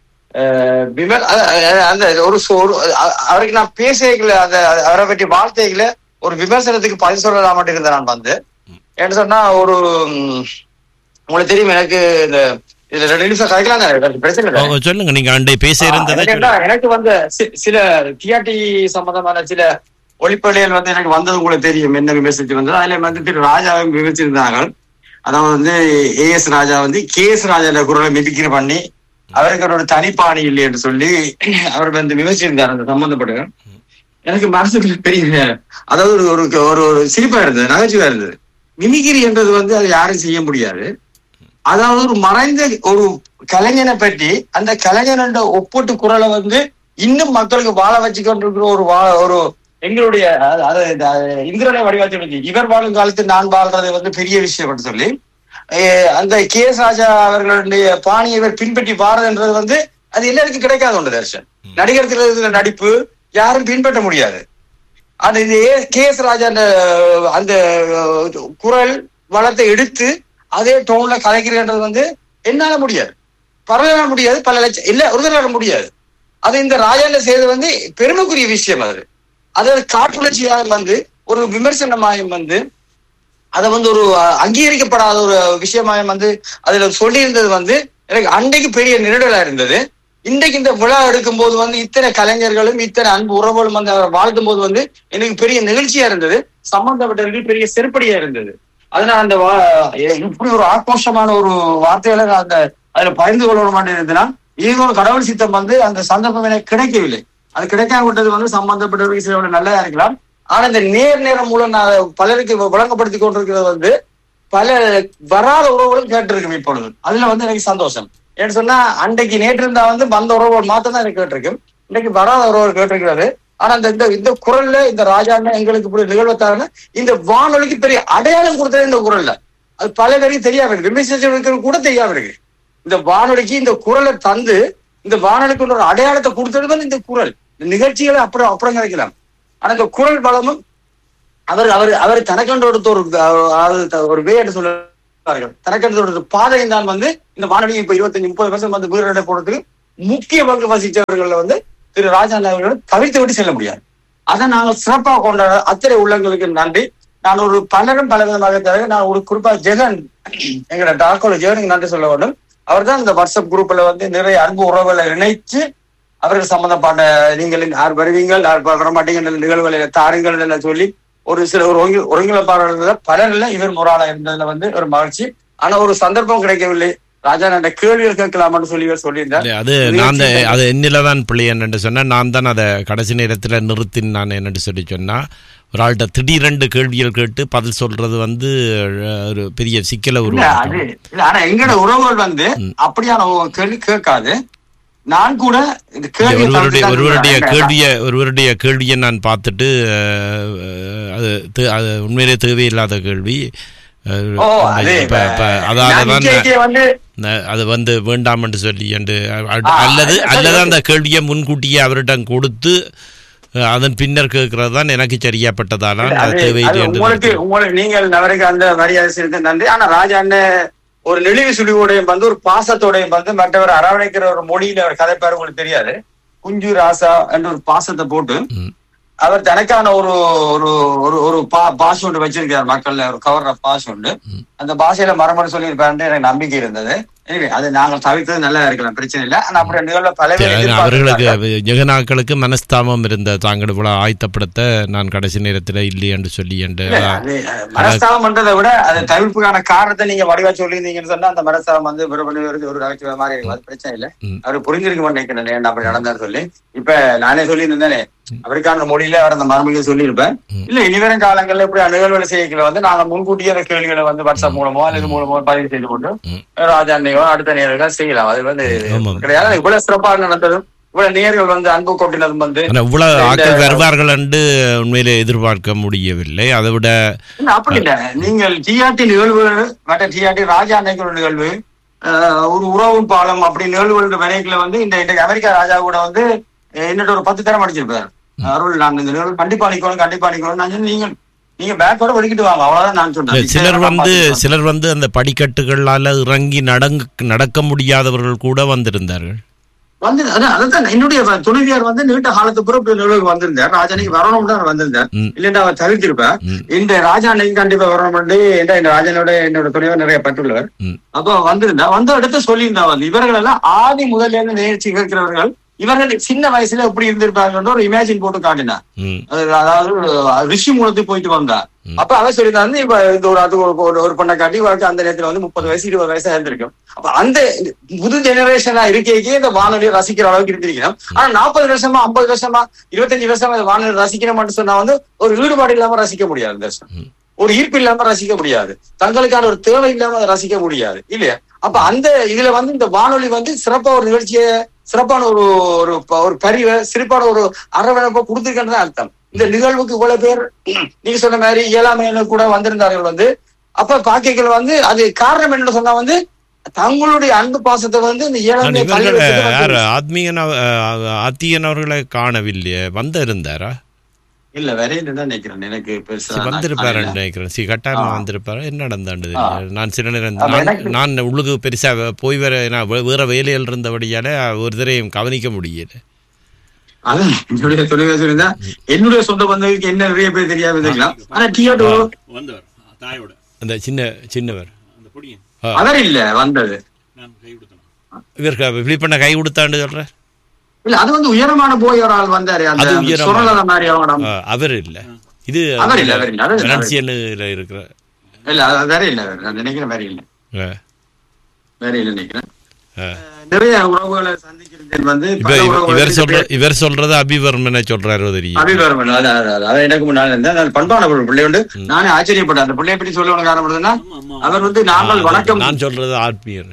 S7: அஹ் விமல் அ- அ- அந்த ஒரு சொ- ஒரு அ- அவருக்கு நான் பேசல அந்த அவரை பற்றி வார்த்தைகளை ஒரு விமர்சனத்துக்கு பதில் சொல்லலாம் மட்டும் இருந்தேன் நான் வந்து என்ன சொன்னா ஒரு ம், உங்களுக்கு தெரியும் எனக்கு இந்த இதுல ரெண்டு நிமிஷம் கதைக்கலாம் தானே? பிரச்சனை இல்லை
S2: ஓ, சொல்லுங்க நீங்க அண்டை பேச இருந்ததை
S7: எனக்கு
S2: சொல்லுங்க.
S7: என்ன, எனக்கு வந்து சி- சில டிஆர்டி சம்பந்தமான சில ஒளிப்படைகள் வந்து எனக்கு வந்தது உங்களுக்கு தெரியும் என்ன விமர்சிச்சு வந்தது அதுல வந்து திரு ராஜாவும் விமர்சிச்சிருந்தாங்க அதாவது வந்து ஏஎஸ் ராஜா வந்து கே எஸ் ராஜா குரலை மிமிக்ரி பண்ணி அவருக்கு ஒரு தனிப்பாணி இல்லை என்று சொல்லி அவர் வந்து விமர்சிச்சிருந்தார் அந்த சம்பந்தப்பட்ட எனக்கு மனசுக்குள்ள பெரிய அதாவது ஒரு ஒரு ஒரு ஒரு சிரிப்பா இருந்தது நகைச்சுவா இருந்தது மிமிகிரி என்றது வந்து அது யாரும் செய்ய முடியாது அதாவது ஒரு மறைந்த ஒரு கலைஞனை பற்றி அந்த கலைஞனோட ஒப்பீட்டு குரலை வந்து இன்னும் மக்களுக்கு வாழ வச்சு கொண்டிருக்கிற ஒரு வா- ஒரு எங்களுடைய அது- அது இந்த இந்திரனை வடிவத்தில் இவர் வாழும் காலத்து நான் வாழ்றது வந்து பெரிய விஷயம் அப்படின்னு சொல்லி அஹ் அந்த கே எஸ் ராஜா அவர்களுடைய பாணியை இவர் பின்பற்றி வாரதுன்றது வந்து அது எல்லாருக்கும் கிடைக்காத ஒன்று தர்ஷன் நடிகர் திலகத்துல நடிப்பு யாரும் பின்பற்ற முடியாது அந்த இது கே எஸ் ராஜா அந்த அந்த அஹ், குரல் வளத்தை எடுத்து அதே டோன்ல கலைக்கிறன்றது வந்து என்னால முடியாது பரவாயில்ல முடியாது பல லட்சம் இல்ல ஒரு தடவை முடியாது அது இந்த ராஜால செய்தது வந்து பெருமைக்குரிய விஷயம் அது அதாவது காட்டுணர்ச்சியாக வந்து ஒரு விமர்சனமாயம் வந்து அதை வந்து ஒரு அஹ், அங்கீகரிக்கப்படாத ஒரு விஷயமாயம் வந்து அதுல சொல்லியிருந்தது வந்து எனக்கு அன்றைக்கு பெரிய நிருடலா இருந்தது இன்றைக்கு இந்த விழா எடுக்கும் போது வந்து இத்தனை கலைஞர்களும் இத்தனை அன்பு உறவுகளும் வந்து அவர் வாழ்த்தும் போது வந்து எனக்கு பெரிய நிகழ்ச்சியா இருந்தது சம்பந்தப்பட்டவர்கள் பெரிய செருப்படியா இருந்தது அதனால அந்த வா- எ- இப்படி ஒரு ஆக்ரோஷமான ஒரு வார்த்தைகளை நான் அந்த அதுல பகிர்ந்து கொள்ள மாட்டேன் ஏதோ ஒரு கடவுள் சித்தம் வந்து அந்த சந்தர்ப்பம் எனக்கு கிடைக்கவில்லை அது கிடைக்காம விட்டது வந்து சம்பந்தப்பட்டவர்கள் சில நல்லதா இருக்கலாம் ஆனா இந்த நேர் நேரம் மூலம் நான் அதை பலருக்கு விளங்கப்படுத்தி கொண்டிருக்கிறது வந்து பல வராத உறவுகளும் கேட்டிருக்கும் இப்பொழுது அதுல வந்து எனக்கு சந்தோஷம் ஏன்னு சொன்னா அன்றைக்கு நேற்று இருந்தா வந்து வந்த உறவுகள் மாத்திரம் தான் எனக்கு கேட்டிருக்கும் இன்னைக்கு வராத உறவுகள் கேட்டிருக்கிறது ஆனா இந்த இந்த இந்த குரல்ல இந்த ராஜாண்ணா எங்களுக்கு இப்படி நிகழ்வத்தாருன்னு இந்த வானொலிக்கு பெரிய அடையாளம் கொடுத்தது இந்த குரல்ல அது பல பேருக்கு தெரியாம இருக்கு விமர்சிச்சவர்களுக்கு கூட தெரியாம இருக்கு இந்த வானொலிக்கு இந்த குரலை தந்து இந்த வானொலிக்கு ஒரு அடையாளத்தை கொடுத்தது வந்து இந்த குரல் இந்த நிகழ்ச்சிகளை அப்புறம் அப்புறம் கிடைக்கலாம் ஆனா இந்த குரல் பலமும் அவர் அவர் அவர் தனக்கென்று கொடுத்த ஒரு அதாவது த- ஒரு வே என்று சொல்லுவார்கள் தனக்கென்று ஒரு பாதையும் தான் வந்து இந்த வானொலி இப்ப இருபத்தஞ்சு முப்பது வருஷம் வந்து வீரடை போடுறதுக்கு முக்கிய பங்கு வசித்தவர்கள் வந்து திரு ராஜாண்ணா அவர்கள் தவிர்த்து விட்டு செல்ல முடியாது அதை நாங்கள் சிறப்பாக கொண்டாட அத்தனை உள்ளங்களுக்கு நன்றி நான் ஒரு பலரும் பல விதமாக தவிர நான் ஒரு குறிப்பா ஜெகன் எங்களோட டாக்கோல ஜெகனுக்கு நன்றி சொல்ல வேண்டும் அவர் தான் இந்த வாட்ஸ்அப் குரூப்ல வந்து நிறைய அன்பு உறவுகளை இணைச்சு அவர்கள் சம்பந்தப்பட்ட நீங்கள் யார் வருவீங்கள் யார் வர மாட்டீங்க நிகழ்வுகளை தாருங்கள் என சொல்லி ஒரு சில ஒரு ஒருங்கி- ஒருங்கிணைப்பாளர்கள் பலர்ல இவர் முறாளா இருந்ததுல வந்து ஒரு மகிழ்ச்சி ஆனா ஒரு சந்தர்ப்பம் கிடைக்கவில்லை ராஜா நான் கேள்விகள் கேட்கலாமான்னு சொல்லி இவர் சொல்லியிருந்தார்
S2: இல்ல, அது நான் தான் அது என்னில தான் பிள்ளை என்னென்று சொன்னேன் நான் தான் அதை கடைசி நேரத்தில் நிறுத்தின் நான் என்னென்று சொல்லி சொன்னா ஒரு ஆள்கிட்ட திடீரெண்டு கேள்விகள் கேட்டு பதில் சொல்றது வந்து அஹ், ஒரு பெரிய சிக்கலை
S7: இல்ல அது
S2: உருவாக்கும்
S7: இல்ல ஆனா எங்களோட உறவுகள் வந்து அப்படியான ஒரு கேள்வி கேட்காது நான் கூட இந்த கேள்வி
S2: ஒருவருடைய ஒருவருடைய கேள்வியை ஒருவருடைய கேள்வியை நான் பார்த்துட்டு அஹ், அது தே- அது உண்மையிலே தேவையில்லாத கேள்வி அஹ்,
S7: ஓ அது
S2: இப்ப- இப்ப அதால தான்
S7: நம்பிக்கைக்கு வந்து
S2: ந- அது வந்து வேண்டாம் என்று சொல்லி என்று அ-
S7: ஆ,
S2: அல்லது
S7: அது-
S2: அல்லது அந்த கேள்வியை முன்கூட்டியே அவரிடம் கொடுத்து அஹ், அதன் பின்னர் கேட்கிறது தான் எனக்கு சரியாப்பட்டதால
S7: அது-
S2: அது
S7: அது
S2: தேவையில்லை என்று
S7: உங்களுக்கு
S2: நினைக்கிறேன்.
S7: உங்களுக்கு நீங்கள் அவருக்கு அந்த மரியாதை செலுத்த நன்றி ஆனா ராஜா அண்ணன் ஒரு நெளிவு சுழிவோடையும் வந்து ஒரு பாசத்தோடையும் வந்து மற்றவர் அரவணைக்கிற ஒரு மொழியில அவர் கதைப்பாரு உங்களுக்கு தெரியாது குஞ்சு ராசா என்ற ஒரு பாசத்தை போட்டு
S2: ம்.
S7: அவர் தனக்கான ஒரு ஒரு ஒரு ஒரு பா பாஷை ஒன்று வச்சிருக்கார் மக்கள்ல ஒரு கவர்ற பாஷை ஒன்று அந்த பாஷையில மரமணி சொல்லியிருப்பாருன்னு எனக்கு நம்பிக்கை இருந்தது எனவே அது நாங்கள் தவிர்த்தது நல்லா இருக்கலாம் பிரச்சனை இல்லை ஆனா அப்படி நிகழ்வு பல பேர்
S2: அது
S7: எதிர்பார்த்திருக்காங்க.
S2: அவர்களுக்கு ஜெகனாக்களுக்கு மனஸ்தாபம் இருந்த தாங்கள் இவ்வளவு ஆயத்தப்படுத்த நான் கடைசி நேரத்தில் இல்லை என்று சொல்லி என்று
S7: இல்ல, அது, அஹ், மனஸ்தாபம் பண்றதை விட அது தவிர்ப்புக்கான காரணத்தை நீங்க வடிவா சொல்லியிருந்தீங்கன்னு சொன்னா அந்த மனஸ்தாபம் வந்து விரும்பி வருது ஒரு நகைச்சுவை மாதிரி இருக்கும் அது பிரச்சனை இல்ல
S2: ம்.
S7: அவரு புரிஞ்சிருக்க மாட்டேங்கிறேன் ஏன்டா அப்படி நடந்தாரு சொல்லி இப்ப நானே சொல்லியிருந்தேனே அவருக்கான மொழியில அவர் அந்த மறுமொழியை சொல்லியிருப்பேன் இல்ல இனிவரும் காலங்கள்ல இப்படி நிகழ்வுகளை செய்யக்கல வந்து நாங்க முன்கூட்டியே அந்த கேள்விகளை வந்து வாட்ஸ்அப் மூலமோ அல்லது மூலமோ பதிவு செய்து கொண்டு
S2: ம்.
S7: ராஜா அன்னையோ அடுத்த நேர்கள் செய்யலாம் அது வந்து
S2: ஆமாம்.
S7: கிடையாது இவ்வளவு சிறப்பாக நடந்ததும் இவ்வளவு நேர்கள் வந்து அன்பு கொட்டினதும் வந்து
S2: ஆனா இவ்வளவு
S7: இந்த-
S2: ஆட்கள் வருவார்கள் என்று உண்மையிலே எதிர்பார்க்க முடியவில்லை அதை விட
S7: இல்ல, அப்படி இல்ல நீங்கள் டிஆர்டி நிகழ்வு மற்ற டிஆர்டி ராஜா அன்னைக்கு ஒரு நிகழ்வு அஹ், ஒரு உறவு பாலம் அப்படி நிகழ்வுகள் வினைக்குள்ள வந்து இந்த இன்றைக்கு அமெரிக்கா ராஜா கூட வந்து அஹ், என்னோட ஒரு பத்து தரம் அடிச்சிருப்பாரு அருள் நான் இந்த நிகழ்வு கண்டிப்பா அணிக்கணும் கண்டிப்பா அணிக்கணும் நான் சொன்னேன், நீங்கள் நீங்க பேக்கோட ஒதுக்கிட்டு வாங்க அவ்வளவுதான் நான் சொன்னேன்
S2: சிலர் வந்து சிலர் வந்து அந்த படிக்கட்டுகளால இறங்கி நடங்க நடக்க முடியாதவர்கள் கூட வந்திருந்தார்கள்
S7: வந்து அதான் அதான் என்னுடைய துணைவியார் வந்து நீண்ட காலத்துக்கு பிறகு இப்படி நிகழ்வுக்கு வந்திருந்தார் ராஜானைக்கு வரணும் தான் வந்திருந்தார்
S2: ம்.
S7: இல்லைன்னா அவர் தவிர்த்திருப்பேன்
S2: ம்.
S7: இந்த ராஜா அன்னைக்கு கண்டிப்பா வரணும் இந்த இந்த ராஜனோட என்னோட துணைவர் நிறைய பட்டுள்ளவர்
S2: ம்.
S7: அப்போ வந்திருந்தா வந்த இடத்த சொல்லியிருந்தா வந்து இவர்கள் எல்லாம் ஆதி முதல்ல இருந்து நிகழ்ச்சி கேட்கிறவர்கள் இவர்கள் சின்ன வயசுல எப்படி இருந்திருப்பாங்கன்ற ஒரு இமேஜின் போட்டு காட்டினார்
S2: ம்.
S7: அது அதாவது ரிஷி மூலத்துக்கு போயிட்டு வந்தா அப்ப அவர் சொல்லியிருந்தா இப்ப இந்த ஒரு அது ஒரு- ஒரு- ஒரு பண்ண காட்டி இவருக்கு அந்த நேரத்துல வந்து முப்பது வயசு இருபது வயசா இருந்திருக்கும் அப்ப அந்த புது ஜெனரேஷனா இருக்கே இந்த வானொலியை ரசிக்கிற அளவுக்கு இருந்திருக்கணும் ஆனா நாற்பது வருஷமா ஐம்பது வருஷமா இருபத்தஞ்சு வருஷமா இந்த வானொலி ரசிக்கணும்னு சொன்னா வந்து ஒரு ஈடுபாடு இல்லாம ரசிக்க முடியாது தர்ஷன் ஒரு ஈர்ப்பு இல்லாம ரசிக்க முடியாது தங்களுக்கான ஒரு தேவை இல்லாம அதை ரசிக்க முடியாது இல்லையா அப்ப அந்த இதுல வந்து இந்த வானொலி வந்து சிறப்பா ஒரு நிகழ்ச்சியை சிறப்பான ஒரு ஒரு ப- ஒரு பரிவை சிறப்பான ஒரு அரவணைப்பை கொடுத்துருக்கேன்னு அர்த்தம் இந்த நிகழ்வுக்கு இவ்வளவு பேர் நீங்க சொன்ன மாதிரி இயலாமையில கூட வந்திருந்தார்கள் வந்து அப்ப பாக்கைகள் வந்து அது காரணம் என்ன சொன்னா வந்து தங்களுடைய அன்பு பாசத்தை வந்து இந்த
S2: நான்
S7: இயலாமையை தள்ளி
S2: இவர்கள்
S7: வச்சுட்டு
S2: யார்
S7: வந்து-
S2: ஆத்மீகன் அவ- அஹ், ஆத்தியன் அவர்களை காணவில்லையே வந்த இருந்தாரா
S7: இல்ல வரையில தான் நினைக்கிறேன் எனக்கு பெருசா
S2: சரி,
S7: நான்
S2: வந்திருப்பாரு
S7: காணல.
S2: நினைக்கிறேன் சி கட்டாயமா
S7: ஆ.
S2: வந்திருப்பாரு என்ன நடந்தாண்டு
S7: ஆ.
S2: நான் சில நேரம்
S7: அப்ப
S2: நான்
S7: எனக்கு-
S2: நான் உள்ளுக்கு பெருசா வ- போய் வர நான் வே- வேற வேலையில் இருந்தபடியால ஒரு தரையும் கவனிக்க முடியல
S7: அதான் என்னுடைய தொழிலை சொல்லியிருந்தா என்னுடைய சொந்த பந்தங்களுக்கு என்ன நிறைய பேர் தெரியாம இருக்கலாம் ஆனா டிஆர்டோ
S8: வந்தவர் தாயோட
S2: அந்த சின்ன சின்னவர்
S8: அந்த பொடியன்
S2: ஆ.
S7: அவர் இல்ல வந்தது
S8: நான் கை கொடுத்தேன்
S2: இவருக்கு பிலிப்பண்ண கை கொடுத்தான்னு சொல்ற
S7: இல்ல அது வந்து உயரமான போய் ஒரு ஆள் வந்தாரு அந்த
S2: அது உயரமான.
S7: சுரலத மாதிரி அவங்க
S2: ஆ, அவர் இல்ல இது
S7: அவர் இல்ல, அவர் இல்ல, அவர் இல்ல.
S2: வெனன்சியன்ல இருக்கிற
S7: இல்ல அது வேற இல்ல நான் நினைக்கிறேன் வேற இல்ல
S2: ஆ,
S7: வேற இல்ல நினைக்கிறேன்
S2: ஆ.
S7: நிறைய உறவுகளை சந்திக்கிறேன் வந்து
S2: இப்ப
S7: பல
S2: இவ-
S7: உறவுகளை
S2: இவர் சொல்ற
S7: சந்திக்கிறேன்.
S2: இவர் சொல்றது அபிவர்மனை சொல்றாரோ தெரியும்
S7: அபிவர்மன் அது அது- அது- அது எனக்கு முன்னால இருந்தேன் நான் பண்பான ஒரு பிள்ளை உண்டு நானே ஆச்சரியப்பட்டேன் அந்த பிள்ளையை பற்றி சொல்ல காரணம் என்னன்னா, அவர் வந்து நாங்கள் வணக்கம்
S2: நான் சொல்றது ஆத்மீயர்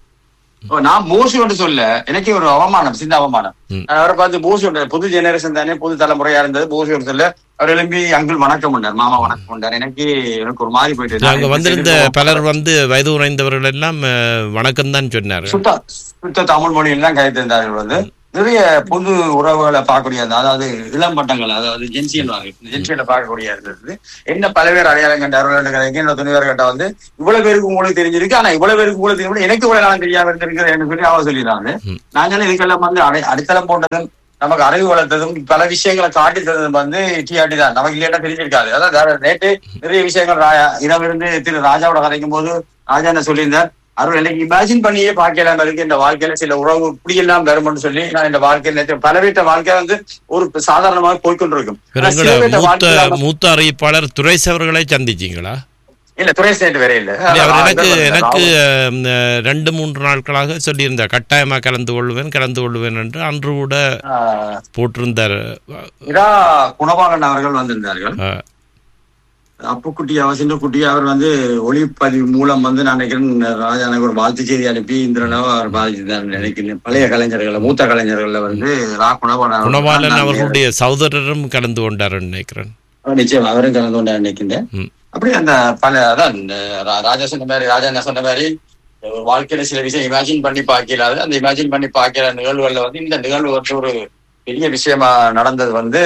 S7: ஓ, நான் மோசு என்று சொல்ல எனக்கு ஒரு அவமானம் சின்ன அவமானம்
S2: ம்.
S7: நான் அவரை பார்த்து போசு என்று- புது ஜெனரேஷன் தானே புது தலைமுறையா இருந்தது போசு என்று சொல்ல அவர் எழும்பி அங்கிள் வணக்கம் பண்ணார் மாமா வணக்கம் பண்ணார் எனக்கு எனக்கு ஒரு மாதிரி போயிட்டு
S2: அங்க
S7: நான்
S2: வந்திருந்த
S7: சரி,
S2: பலர் வந்து வயது உறைந்தவர்கள் எல்லாம் வணக்கம் தான் சொன்னாரு
S7: சுத்த சுத்த தமிழ் மொழியில் தான் கைத்திருந்தார்கள் வந்து நிறைய புது உறவுகளை பார்க்கக்கூடிய அந்த அதாவது இளம் பட்டங்கள் அதாவது ஜென்சியன் ஜென்சியில பார்க்கக்கூடிய இருந்தது என்ன பல பேர் அடையாளம் கண்டார்கள் கதைக்கு என்னோட துணிவர் கிட்ட வந்து இவ்வளவு பேருக்கு உங்களுக்கு தெரிஞ்சிருக்கு ஆனா இவ்வளவு பேருக்கு உங்களுக்கு தெரியும் எனக்கு இவ்வளவு நாளும் தெரியாம இருந்திருக்கு சொல்லி அவ சொல்லிடுறாங்க
S2: ம்.
S7: நான் சொன்னேன் இதுக்கெல்லாம் வந்து அடை அடித்தளம் போட்டதும் நமக்கு அறிவு வளர்த்ததும் பல விஷயங்களை காட்டி தந்ததும் வந்து டிஆர்டி தான் நமக்கு இல்லையா தெரிஞ்சிருக்காது அதான் வேற நேற்று நிறைய விஷயங்கள் ரா- இரவிலிருந்து திரு ராஜாவோட கதைக்கும் போது ராஜா என்ன சொல்லியிருந்தார் அவர் எனக்கு இமேஜின் பண்ணியே பார்க்கலாம் இருக்கு இந்த வாழ்க்கையில சில உறவு இப்படி எல்லாம் வரும்னு சொல்லி நான் இந்த வாழ்க்கையில நேற்று பல வீட்ட வாழ்க்கை வந்து ஒரு சாதாரணமாக போய்க்கொண்டிருக்கும் ஆனா சில
S2: பிறகு
S7: வீட்ட
S2: மூத்த
S7: வாழ்க்கையில
S2: மூத்த அறிவிப்பாளர் துரைஸ் அவர்களை சந்திச்சீங்களா
S7: இல்ல துறை ஸ்டேட் வேற இல்ல
S2: இல்ல, அவர் எனக்கு
S7: ராகுல்
S2: எனக்கு அஹ், ரெண்டு மூன்று நாட்களாக சொல்லியிருந்தார் கட்டாயமா கலந்து கொள்வேன் கலந்து கொள்வேன் என்று அன்று கூட
S7: ஆஹ்,
S2: போட்டிருந்தார்
S7: இரா குணபாலன் அவர்கள் வந்திருந்தார்கள்
S2: அஹ்,
S7: அப்புக்குட்டி அவசிய குட்டி அவர் வந்து ஒளிப்பதிவு மூலம் வந்து நான் நினைக்கிறேன் ராஜா எனக்கு ஒரு வாழ்த்து செய்தி அனுப்பி இந்திரனோ அவர் பாதிச்சிருந்தார் நினைக்கிறேன் பழைய கலைஞர்கள் மூத்த கலைஞர்கள்ல வந்து ரா குணபாலன் அவர்கள்
S2: குணபாலன்
S7: நான்
S2: அவர்களுடைய சகோதரரும் கலந்து கொண்டார் நினைக்கிறேன்
S7: அவர் நிச்சயம் அவரும் கலந்து கொண்டார் நினைக்கின்றேன்
S2: ம்.
S7: அப்படி அந்த பல அதான் இந்த ரா- ராஜா சொன்ன மாதிரி ராஜா என்ன சொன்ன மாதிரி ஒரு வாழ்க்கையில சில விஷயம் இமேஜின் பண்ணி பார்க்கலாது அந்த இமேஜின் பண்ணி பார்க்கிற நிகழ்வுகள்ல வந்து இந்த நிகழ்வு வந்து ஒரு பெரிய விஷயமா நடந்தது வந்து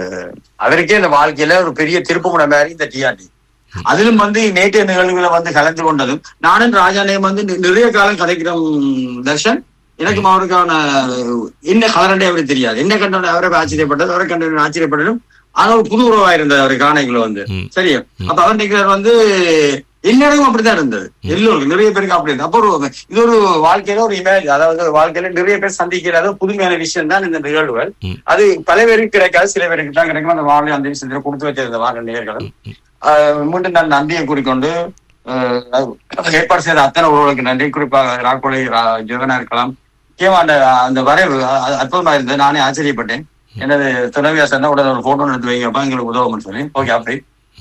S7: அவருக்கே இந்த வாழ்க்கையில ஒரு பெரிய திருப்புமுனை மாதிரி இந்த டிஆர்டி அதிலும் வந்து நேற்றைய நிகழ்வுகளை வந்து கலந்து கொண்டதும் நானும் ராஜானையும் வந்து நி- நிறைய காலம் கதைக்கிறோம் தர்ஷன் எனக்கும் அவருக்கான என்ன கலரண்டே அவருக்கு தெரியாது என்ன கண்டோட அவரை ஆச்சரியப்பட்டது அவரை கண்டு ஆச்சரியப்பட்டதும் ஆனா ஒரு புது உறவா இருந்தது அவர் காணைக்குள்ள வந்து
S2: ம்.
S7: சரி அப்ப அவர் நிக்கிறார் வந்து எல்லாருக்கும் அப்படித்தான் இருந்தது எல்லோருக்கும் நிறைய பேருக்கு அப்படி இருந்தது அப்போ ஒரு இது ஒரு வாழ்க்கையில ஒரு இமேஜ் அதாவது ஒரு வாழ்க்கையில நிறைய பேர் சந்திக்கிறாத புதுமையான விஷயம் தான் இந்த நிகழ்வுகள்
S2: ம்.
S7: அது பல பேருக்கு கிடைக்காது சில பேருக்கு தான் கிடைக்கும் அந்த வாழை அந்த விஷயத்துல கொடுத்து வச்சிருந்த வாழ நேர்களும் மீண்டும் நான் நன்றியை கூறிக்கொண்டு அஹ், அது ஏற்பாடு செய்த அத்தனை உறவுகளுக்கு நன்றி குறிப்பாக ராக்கோலை ஜெகனா இருக்கலாம் முக்கியமா அந்த அந்த வரைவு அ- அற்புதமா இருந்தது நானே ஆச்சரியப்பட்டேன் எனது துணைவியா சொன்னா உடனே ஒரு போட்டோ எடுத்து வைங்கப்பா எங்களுக்கு உதவும்னு சொல்லி ஓகே அப்படி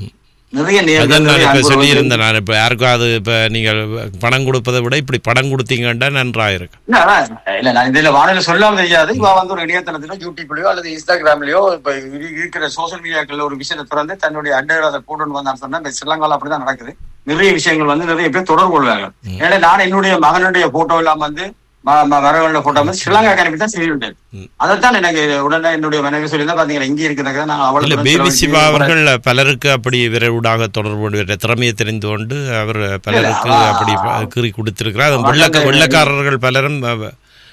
S7: நிறைய நேர்கள்,
S2: அதான் நான்
S7: நிறைய
S2: இப்ப
S7: அன்புறவுகள்
S2: சொல்லியிருந்தேன் நான் இப்ப யாருக்கும் அது இப்ப நீங்கள் பணம் கொடுப்பதை விட இப்படி படம் கொடுத்தீங்கன்னா நன்றாயிருக்கும்
S7: இல்ல, அதான், இல்ல நான் இதுல வானிலை சொல்லாம தெரியாது இவ வந்து ஒரு இணையதளத்திலோ யூடியூப்லயோ அல்லது இன்ஸ்டாகிராம்லயோ இப்ப இரு- இருக்கிற சோசியல் மீடியாக்கள்ல ஒரு விஷயத்தை திறந்து தன்னுடைய அண்டை கூட்டு வந்தான்னு சொன்னா இந்த ஸ்ரீலங்கால அப்படிதான் நடக்குது நிறைய விஷயங்கள் வந்து நிறைய பேர் தொடர்பு கொள்வாங்க ஏன்னா நான் என்னுடைய மகனுடைய போட்டோ எல்லாம் வந்து வரவங்களோட போட்டோ வந்து ஸ்ரீலங்கா அனுப்பி தான் செய்திருந்தேன்
S2: ம்.
S7: அதைத்தான் எனக்கு உடனே என்னுடைய மனைவி சொல்லி தான் பாத்தீங்கன்னா இங்க இருக்கிறத நான்
S2: இல்ல
S7: அவ்வளவு
S2: பேபி சிவா
S7: செலவழிச்சு-
S2: அவர்கள் பலருக்கு அப்படி விரைவுடாக தொடர்பு கொண்டு திறமையை தெரிந்து கொண்டு அவர் பலருக்கு
S7: அவ-
S2: அப்படி ப- கீறி கொடுத்திருக்கிறார் அது
S7: அவ
S2: வெள்ளக்க
S7: வந்து-
S2: வெள்ளக்காரர்கள் பலரும் அஹ்,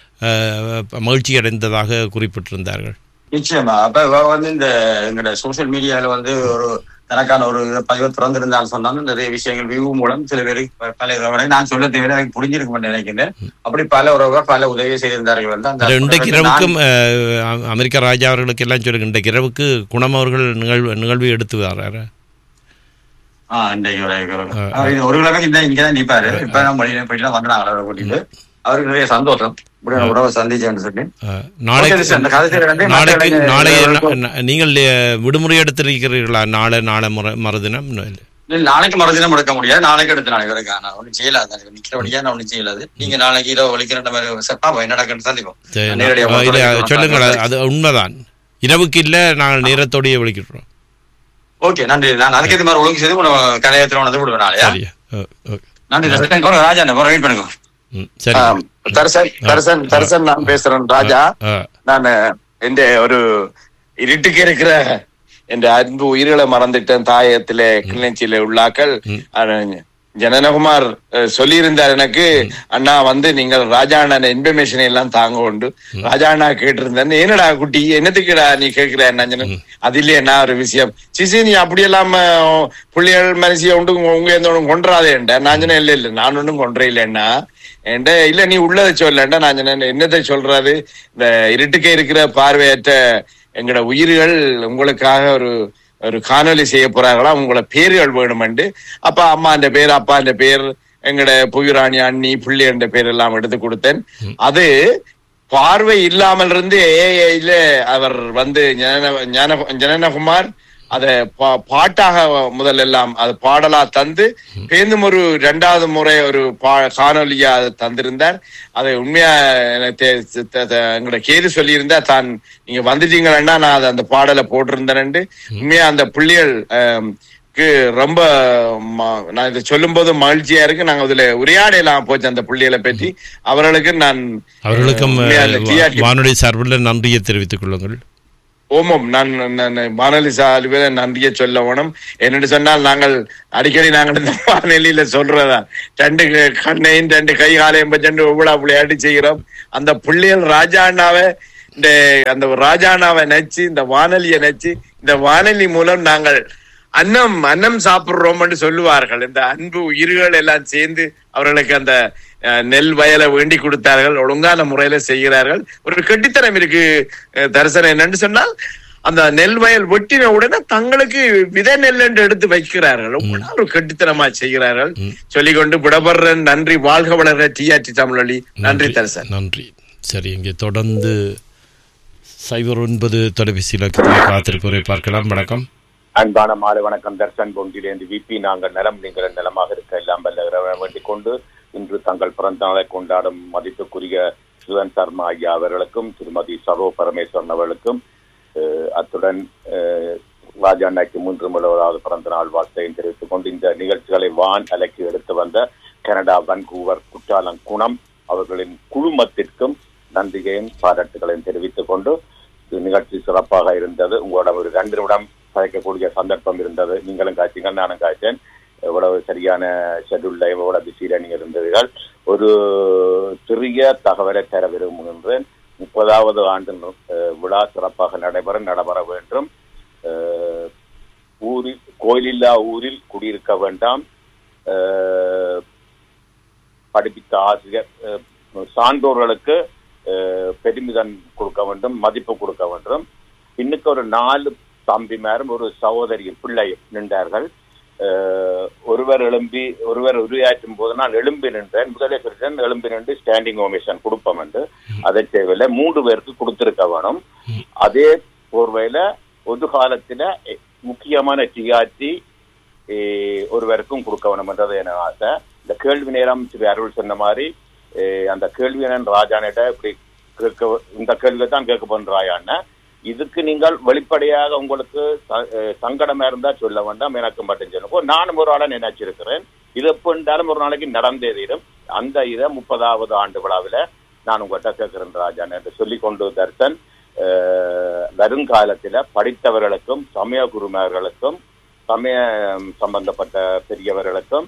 S2: அஹ், மகிழ்ச்சி அடைந்ததாக குறிப்பிட்டிருந்தார்கள்
S7: நிச்சயமா அப்ப இவ வந்து இந்த எங்கட சோசியல் மீடியால வந்து ஒரு தனக்கான ஒரு பதிவை திறந்திருந்தான்னு சொன்னாலும் நிறைய விஷயங்கள் வியூ மூலம் சில பேருக்கு ப- பல உறவுகளை நான் சொல்ல தேவை எனக்கு புரிஞ்சிருக்கும் நினைக்கிறேன் அப்படி பல உறவுகள் பல உதவி செய்திருந்தார்கள் வந்து அந்த
S2: அது இன்றைக்கு
S7: உறவுகளுக்கு
S2: இரவுக்கும் அஹ், அ- அமெரிக்க ராஜா அவர்களுக்கு எல்லாம் சொல்லுங்க இன்றைக்கு இரவுக்கு குணம் அவர்கள் நிகழ்வு நிகழ்வு எடுத்து வர்றாரு
S7: நான்- ஆ, இன்றைக்கு ஒரு ஒரு- அவர் இது ஒரு கிழமை இந்த இங்கதான் நிப்பாரு இப்ப நம்ம வழியில போயிட்டு வந்தாங்க அவரை கூட்டிட்டு அவருக்கு நிறைய சந்தோஷம் இப்படி ஒரு உறவை சந்திச்சேன்னு சொல்லி
S2: அஹ், நாளைக்கு
S7: Okay, அந்த கதையில வந்து
S2: நாளைக்கு
S7: மற்ற
S2: நாளைய
S7: இளைஞர்களுக்கும்
S2: ந- நீங்கள் அஹ், விடுமுறை எடுத்திருக்கிறீர்களா நாளை நாளை மறு மறுதினம் இல்லை.
S7: இல்ல, நாளைக்கு மறுதினம் எடுக்க முடியாது நாளைக்கு எடுத்து நாளைக்கு வரைக்கும் நான் ஒன்றும் செய்யலாது எனக்கு நிக்கிறபடியா நான் ஒன்றும் செய்யலாது நீங்க நாளைக்கு இரவு வலிக்கிற மாதிரி செப்பா என்ன நடக்குன்னு சந்திப்போம்
S2: சரி,
S7: நான் நேரடியா
S2: நான் இல்ல,
S7: உங்களோட
S2: சொல்லுங்கள்
S7: பேசுறேன்.
S2: அது உண்மைதான் இரவுக்கு இல்ல நாங்கள் நேரத்தோடய விழிக்கிறோம்
S7: ஓகே நன்றி நான் அதுக்கு இது மாதிரி ஒழுங்கு செய்து உங்களோட கலையத்தில் வந்து விடுவேன் நாளையா
S2: சரியா ஓ- ஓகே
S7: நன்றி தர்ஷன். ஒரு ராஜா என்ன வெயிட் பண்ணுங்க
S2: ம், சரி
S6: ஆம், தர்சன் தர்சன் தர்சன் நான் பேசுறேன் ராஜா
S2: ஆ,
S6: நான் எந்த ஒரு இருட்டுக்கு இருக்கிற என்ற அன்பு உயிர்களை மறந்துட்டேன் தாயத்திலே கிளிநொச்சியில உள்ளாக்கள் ஆனா, ஜனனகுமார் அஹ், சொல்லியிருந்தார் எனக்கு அண்ணா வந்து நீங்கள் ராஜா அண்ணன் இன்ஃபர்மேஷன் எல்லாம் தாங்க உண்டு ராஜா அண்ணா கேட்டிருந்தேன் என்னடா குட்டி என்னத்துக்குடா நீ கேட்கிற என்ன அது இல்லையே என்ன ஒரு விஷயம் சிசி நீ அப்படி எல்லாம் பிள்ளைகள் மனசிய உண்டு உங்க எந்த ஒன்றும் கொன்றாதேன்டா நான் சொன்னேன் இல்ல இல்ல நான் ஒன்றும் கொன்றே இல்லைன்னா என்கிட்ட இல்ல நீ உள்ளதை சொல்லண்டா நான் சொன்னேன் என்னத்தை சொல்றது இந்த இருட்டுக்கே இருக்கிற பார்வையற்ற எங்களோட உயிர்கள் உங்களுக்காக ஒரு ஒரு காணொலி செய்ய போறாங்களா உங்களோட பேர்கள் வேணுமெண்டு அப்ப அம்மான்ற பேர் அப்பான்ற பேர் எங்கட புயுராணி அண்ணி புள்ளி என்ற பேர் எல்லாம் எடுத்து கொடுத்தேன் அது பார்வை இல்லாமல் இருந்து ஏஐல அவர் வந்து ஞான- ஞான- ஜனனகுமார் அத பா- பாட்டாக முதல்ல எல்லாம் அது பாடலா தந்து பேந்தும் ஒரு இரண்டாவது முறை ஒரு பா காணொலியா அதை தந்திருந்தார் அது உண்மையா எனக்கு தெ- தெ- தெ- எங்களோட கேது சொல்லியிருந்தா தான் நீங்க வந்துட்டீங்களா நான் அதை அந்த பாடலை போட்டிருந்தேன் உண்மையா அந்த புள்ளிகள் ஆம், க்கு ரொம்ப ம- நான் இதை சொல்லும் போது மகிழ்ச்சியா இருக்கு நாங்க அதுல உரையாடலாம் போச்சு அந்த புள்ளிகளை பற்றி அவர்களுக்கு நான்
S2: அவர்களுக்கும்
S6: உண்மையா அந்த TRT
S2: வானொலி சார்பில் நன்றியை தெரிவித்துக் கொள்ளுங்கள்
S6: ஓமம் நான் நான் வானொலி சார்பில் நன்றியை சொல்ல வேணும் என்னென்னு சொன்னால் நாங்கள் அடிக்கடி நாங்கள் இந்த வானொலியில சொல்றதா ரெண்டு க- கண்ணையும் ரெண்டு கை காலையும் பச்சண்டு எவ்வளவு விளையாட்டு செய்கிறோம் அந்த புள்ளிகள் ராஜா அண்ணாவை இந்த அந்த ராஜா அண்ணாவை நச்சு இந்த வானொலியை நச்சு இந்த வானொலி மூலம் நாங்கள் அன்னம் அன்னம் சாப்பிடுறோம்னு சொல்லுவார்கள் இந்த அன்பு உயிர்கள் எல்லாம் சேர்ந்து அவர்களுக்கு அந்த அஹ், நெல் வயலை வேண்டி கொடுத்தார்கள் ஒழுங்கான முறையில செய்கிறார்கள் ஒரு கெட்டித்தனம் இருக்கு அஹ், தரிசனம் என்னன்னு சொன்னால் அந்த நெல் வயல் வெட்டின உடனே தங்களுக்கு விதை நெல் என்று எடுத்து வைக்கிறார்கள் ரொம்ப ஒரு கெட்டித்தனமா செய்கிறார்கள் சொல்லிக்கொண்டு விடபடுறேன் நன்றி வாழ்க வளர்க டிஆர்டி தமிழொலி நன்றி தரிசன்
S2: நன்றி சரி இங்கே தொடர்ந்து சைபர் ஒன்பது தொலைபேசி இலக்கத்தில் காத்திருப்பவரை பார்க்கலாம் வணக்கம்
S8: அன்பான மாலை வணக்கம் தர்சன் பொங்கிலிருந்து விபி நாங்கள் நலம் நீங்கள் நலமாக இருக்க எல்லாம் வல்ல இறைவனை வேண்டிக் கொண்டு இன்று தங்கள் பிறந்த நாளை கொண்டாடும் மதிப்புக்குரிய சுதன் சர்மா ஐயா அவர்களுக்கும் திருமதி சரோ பரமேஸ்வரன் அவர்களுக்கும் அஹ், அத்துடன் அஹ், ராஜா அண்ணாக்கு மூன்று முதலாவது பிறந்த நாள் வாழ்த்தையும் தெரிவித்துக் கொண்டு இந்த நிகழ்ச்சிகளை வான் அலைக்கு எடுத்து வந்த கனடா வன்கூவர் குற்றாலம் குணம் அவர்களின் குழுமத்திற்கும் நன்றியையும் பாராட்டுகளையும் தெரிவித்துக் கொண்டு இந்த நிகழ்ச்சி சிறப்பாக இருந்தது உங்களோட ஒரு ரெண்டு நிமிடம் கலைக்கக்கூடிய சந்தர்ப்பம் இருந்தது நீங்களும் காய்ச்சிங்க நானும் காய்ச்சேன் எவ்வளவு சரியான ஷெட்யூல்ல எவ்வளவு பிஸியில நீங்க இருந்தீர்கள் ஒரு சிறிய தகவலை தர விரும்புகின்றேன் முப்பதாவது ஆண்டு அஹ், விழா சிறப்பாக நடைபெற நடைபெற வேண்டும் அஹ், ஊரில் கோயிலில்லா ஊரில் குடியிருக்க வேண்டாம் அஹ், படிப்பித்த ஆசிரியர் அஹ், சான்றோர்களுக்கு அஹ், பெருமிதம் கொடுக்க வேண்டும் மதிப்பு கொடுக்க வேண்டும் இன்னைக்கு ஒரு நாலு தம்பிமாரும் ஒரு சகோதரி பிள்ளை நின்றார்கள் அஹ், ஒருவர் எழும்பி ஒருவர் உரையாற்றும் போது நான் எழும்பி நின்றேன் முதலே சொல்லிட்டேன் எழும்பி நின்று ஸ்டாண்டிங் ஓமேஷன் கொடுப்போம் என்று அதை தேவையில்லை மூன்று பேருக்கு கொடுத்திருக்க வேணும் அதே போர்வையில ஒரு காலத்துல எ- முக்கியமான டிஆர்டி ஒருவருக்கும் கொடுக்க வேணும் என்றது என ஆசை இந்த கேள்வி நேரம் திரு அருள் சொன்ன மாதிரி eh, அந்த கேள்வி நேரம் ராஜானிட்ட இப்படி கேட்க இந்த கேள்வியை தான் கேட்க போன்றாயான்னு இதுக்கு நீங்கள் வெளிப்படையாக உங்களுக்கு ச- அஹ் சங்கடமா இருந்தா சொல்ல வேண்டாம் எனக்கு மட்டும் சொல்லுங்க நானும் ஒரு ஆளை நினைச்சிருக்கிறேன் இது எப்ப இருந்தாலும் ஒரு நாளைக்கு நடந்தே தீரும் அந்த இதை முப்பதாவது ஆண்டு விழாவில் நான் உங்கள்கிட்ட கேட்கிறேன் ராஜான் என்று சொல்லிக் கொண்டு தர்சன் அஹ், வருங்காலத்துல படித்தவர்களுக்கும் சமய குருமார்களுக்கும் சமய சம்பந்தப்பட்ட பெரியவர்களுக்கும்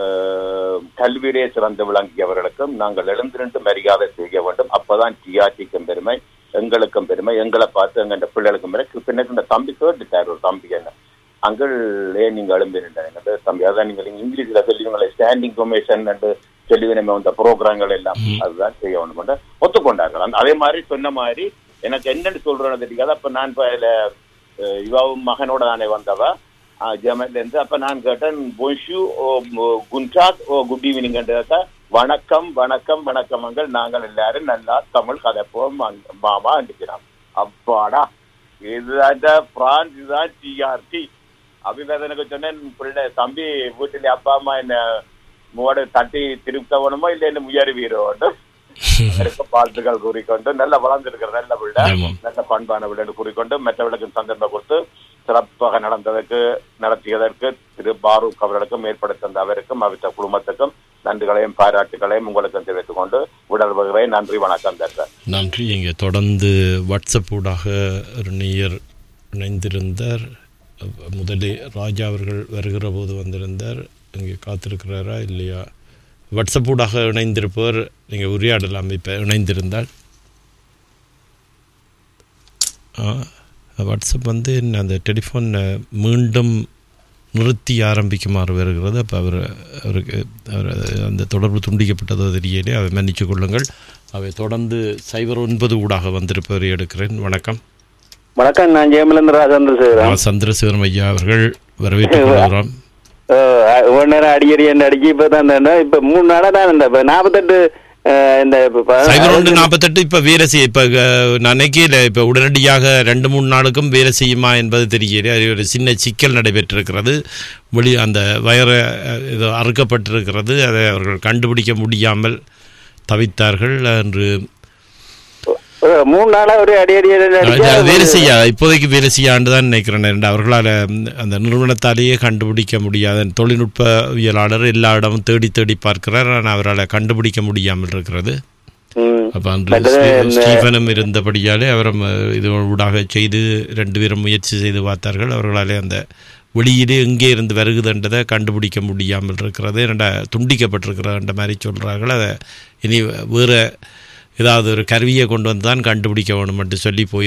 S8: அஹ், கல்வியிலே சிறந்து விளங்கியவர்களுக்கும் நாங்கள் எழுந்திருந்து மரியாதை செய்ய வேண்டும் அப்பதான் டிஆர்டிக்கும் பெருமை எங்களுக்கும் பெருமை எங்களை பார்த்து எங்க பிள்ளைகளுக்கும் பெருமை பின்னர் இந்த தம்பி கேட்டுட்டார் ஒரு தம்பி என்ன அங்கள் ஏன் நீங்க எழும்பிருந்தீங்க தம்பி அதான் நீங்க இங்கிலீஷ்ல சொல்லுவீங்களே ஸ்டாண்டிங் கமிஷன் என்று சொல்லி நம்ம இந்த ப்ரோக்ராம்கள் எல்லாம் அதுதான் செய்ய வேண்டும் என்று ஒத்துக்கொண்டார்கள் அந்த- அதே மாதிரி சொன்ன மாதிரி எனக்கு என்னன்னு சொல்றேன்னு தெரியாது அப்ப நான் இப்ப இதுல அஹ், இவாவும் மகனோட தானே வந்தவ ஜெர்மன்ல இருந்து அப்ப நான் கேட்டேன் பொன்ஷு ஓ குன்டாக் ஓ குட் ஈவினிங் கேட்டா வணக்கம் வணக்கம் வணக்கமங்கள் நாங்கள் எல்லாரும் நல்லா தமிழ் கதைப்போம் அங்க- மாமா அண்டிக்கிறோம் அப்பாடா இதுதான் பிரான்ஸ் இதுதான் டிஆர்டி அப்படின்னு எனக்கு சொன்னேன் பிள்ளை தம்பி வீட்டுல அப்பா அம்மா என்ன மூட தட்டி திருத்த வேணுமோ இல்ல என்ன முயறுவீரோன்னு எனக்கு வாழ்த்துக்கள் கூறிக்கொண்டு நல்ல வளர்ந்திருக்கிற நல்ல பிள்ளை
S2: ஆமாம்.
S8: நல்ல பண்பான பிள்ளைன்னு கூறிக்கொண்டு மற்றவர்களுக்கு சந்தர்ப்பம் கொடுத்து சிறப்பாக நடந்ததற்கு நடத்தியதற்கு திரு பாரூக் அவர்களுக்கும் ஏற்படுத்தி தந்த அவருக்கும் அவற்ற குடும்பத்துக்கும் நன்றிகளையும் பாராட்டுகளையும் உங்களுக்கு தெரிவித்துக் கொண்டு உடல்வகிறேன் நன்றி வணக்கம் தர்சன்
S2: நன்றி இங்கே தொடர்ந்து வாட்ஸ்அப் ஊடாக ஒரு நேயர் இணைந்திருந்தார் முதலே ராஜா அவர்கள் வருகிற போது வந்திருந்தார் இங்கே காத்திருக்கிறாரா இல்லையா வாட்ஸ்அப் ஊடாக இணைந்திருப்பவர் நீங்கள் உரையாடலாம் இப்போ இணைந்திருந்தால் ஆ, வாட்ஸ்அப் வந்து என்ன அந்த டெலிஃபோன் மீண்டும் நிறுத்தி ஆரம்பிக்குமாறு வருகிறது அப்போ அவர் அவருக்கு அவர் அந்த தொடர்பு துண்டிக்கப்பட்டதோ தெரியலே அவை மன்னிச்சு கொள்ளுங்கள் அவை தொடர்ந்து சைபர் ஒன்பது ஊடாக வந்திருப்பவரை எடுக்கிறேன் வணக்கம்
S9: வணக்கம் நான் ஜெயமலேந்திர ராஜேந்திரசேகரன்
S2: ஆ, சந்திரசேகரம் ஐயா அவர்கள் வரவேற்றுக் கொள்கிறோம்
S9: ஒரு நேரம் அடிக்கடி என்ன அடிக்கி இப்போ தான் இந்த இப்போ மூணு நாளாக தான் இந்த இப்போ நாற்பத்தெட்டு அஹ், இந்த இப்ப ப-
S2: சைபர் ஒன்று நாற்பத்தெட்டு இப்போ வேலை செய்ய இப்போ நான் நினைக்கல இப்போ உடனடியாக ரெண்டு மூணு நாளுக்கும் வேலை செய்யுமா என்பது தெரியல அது ஒரு சின்ன சிக்கல் நடைபெற்றிருக்கிறது வெளி அந்த வயர அஹ், இது அறுக்கப்பட்டிருக்கிறது அதை அவர்கள் கண்டுபிடிக்க முடியாமல் தவித்தார்கள் என்று
S9: ஒரு மூணு நாளா ஒரு அடி அடி அடி அடிச்சா
S2: அது வேலை செய்ய இப்போதைக்கு வேலை செய்யாண்டு தான் நினைக்கிறேன் ரெண்டு அவர்களால் ம், அந்த நிறுவனத்தாலேயே கண்டுபிடிக்க முடியாத தொழில்நுட்பவியலாளர் எல்லா இடமும் தேடி தேடி பார்க்கிறார் ஆனால் அவரால் கண்டுபிடிக்க முடியாமல் இருக்கிறது
S9: ம்.
S2: அப்போ அன்று
S9: மற்றது
S2: ஸ்டீ-
S9: இந்த-
S2: ஸ்டீஃபனும் இருந்தபடியாலே அவரும் அஹ், இது ஊடாக செய்து ரெண்டு பேரும் முயற்சி செய்து பார்த்தார்கள் அவர்களாலே அந்த வெளியீடு எங்கே இருந்து வருகுதுன்றதை கண்டுபிடிக்க முடியாமல் இருக்கிறது ரெண்டா துண்டிக்கப்பட்டிருக்கிறன்ற மாதிரி சொல்கிறார்கள் அதை இனி வேறு ஏதாவது ஒரு கருவியை கொண்டு வந்து தான் கண்டுபிடிக்க வேணும் என்று சொல்லி போய்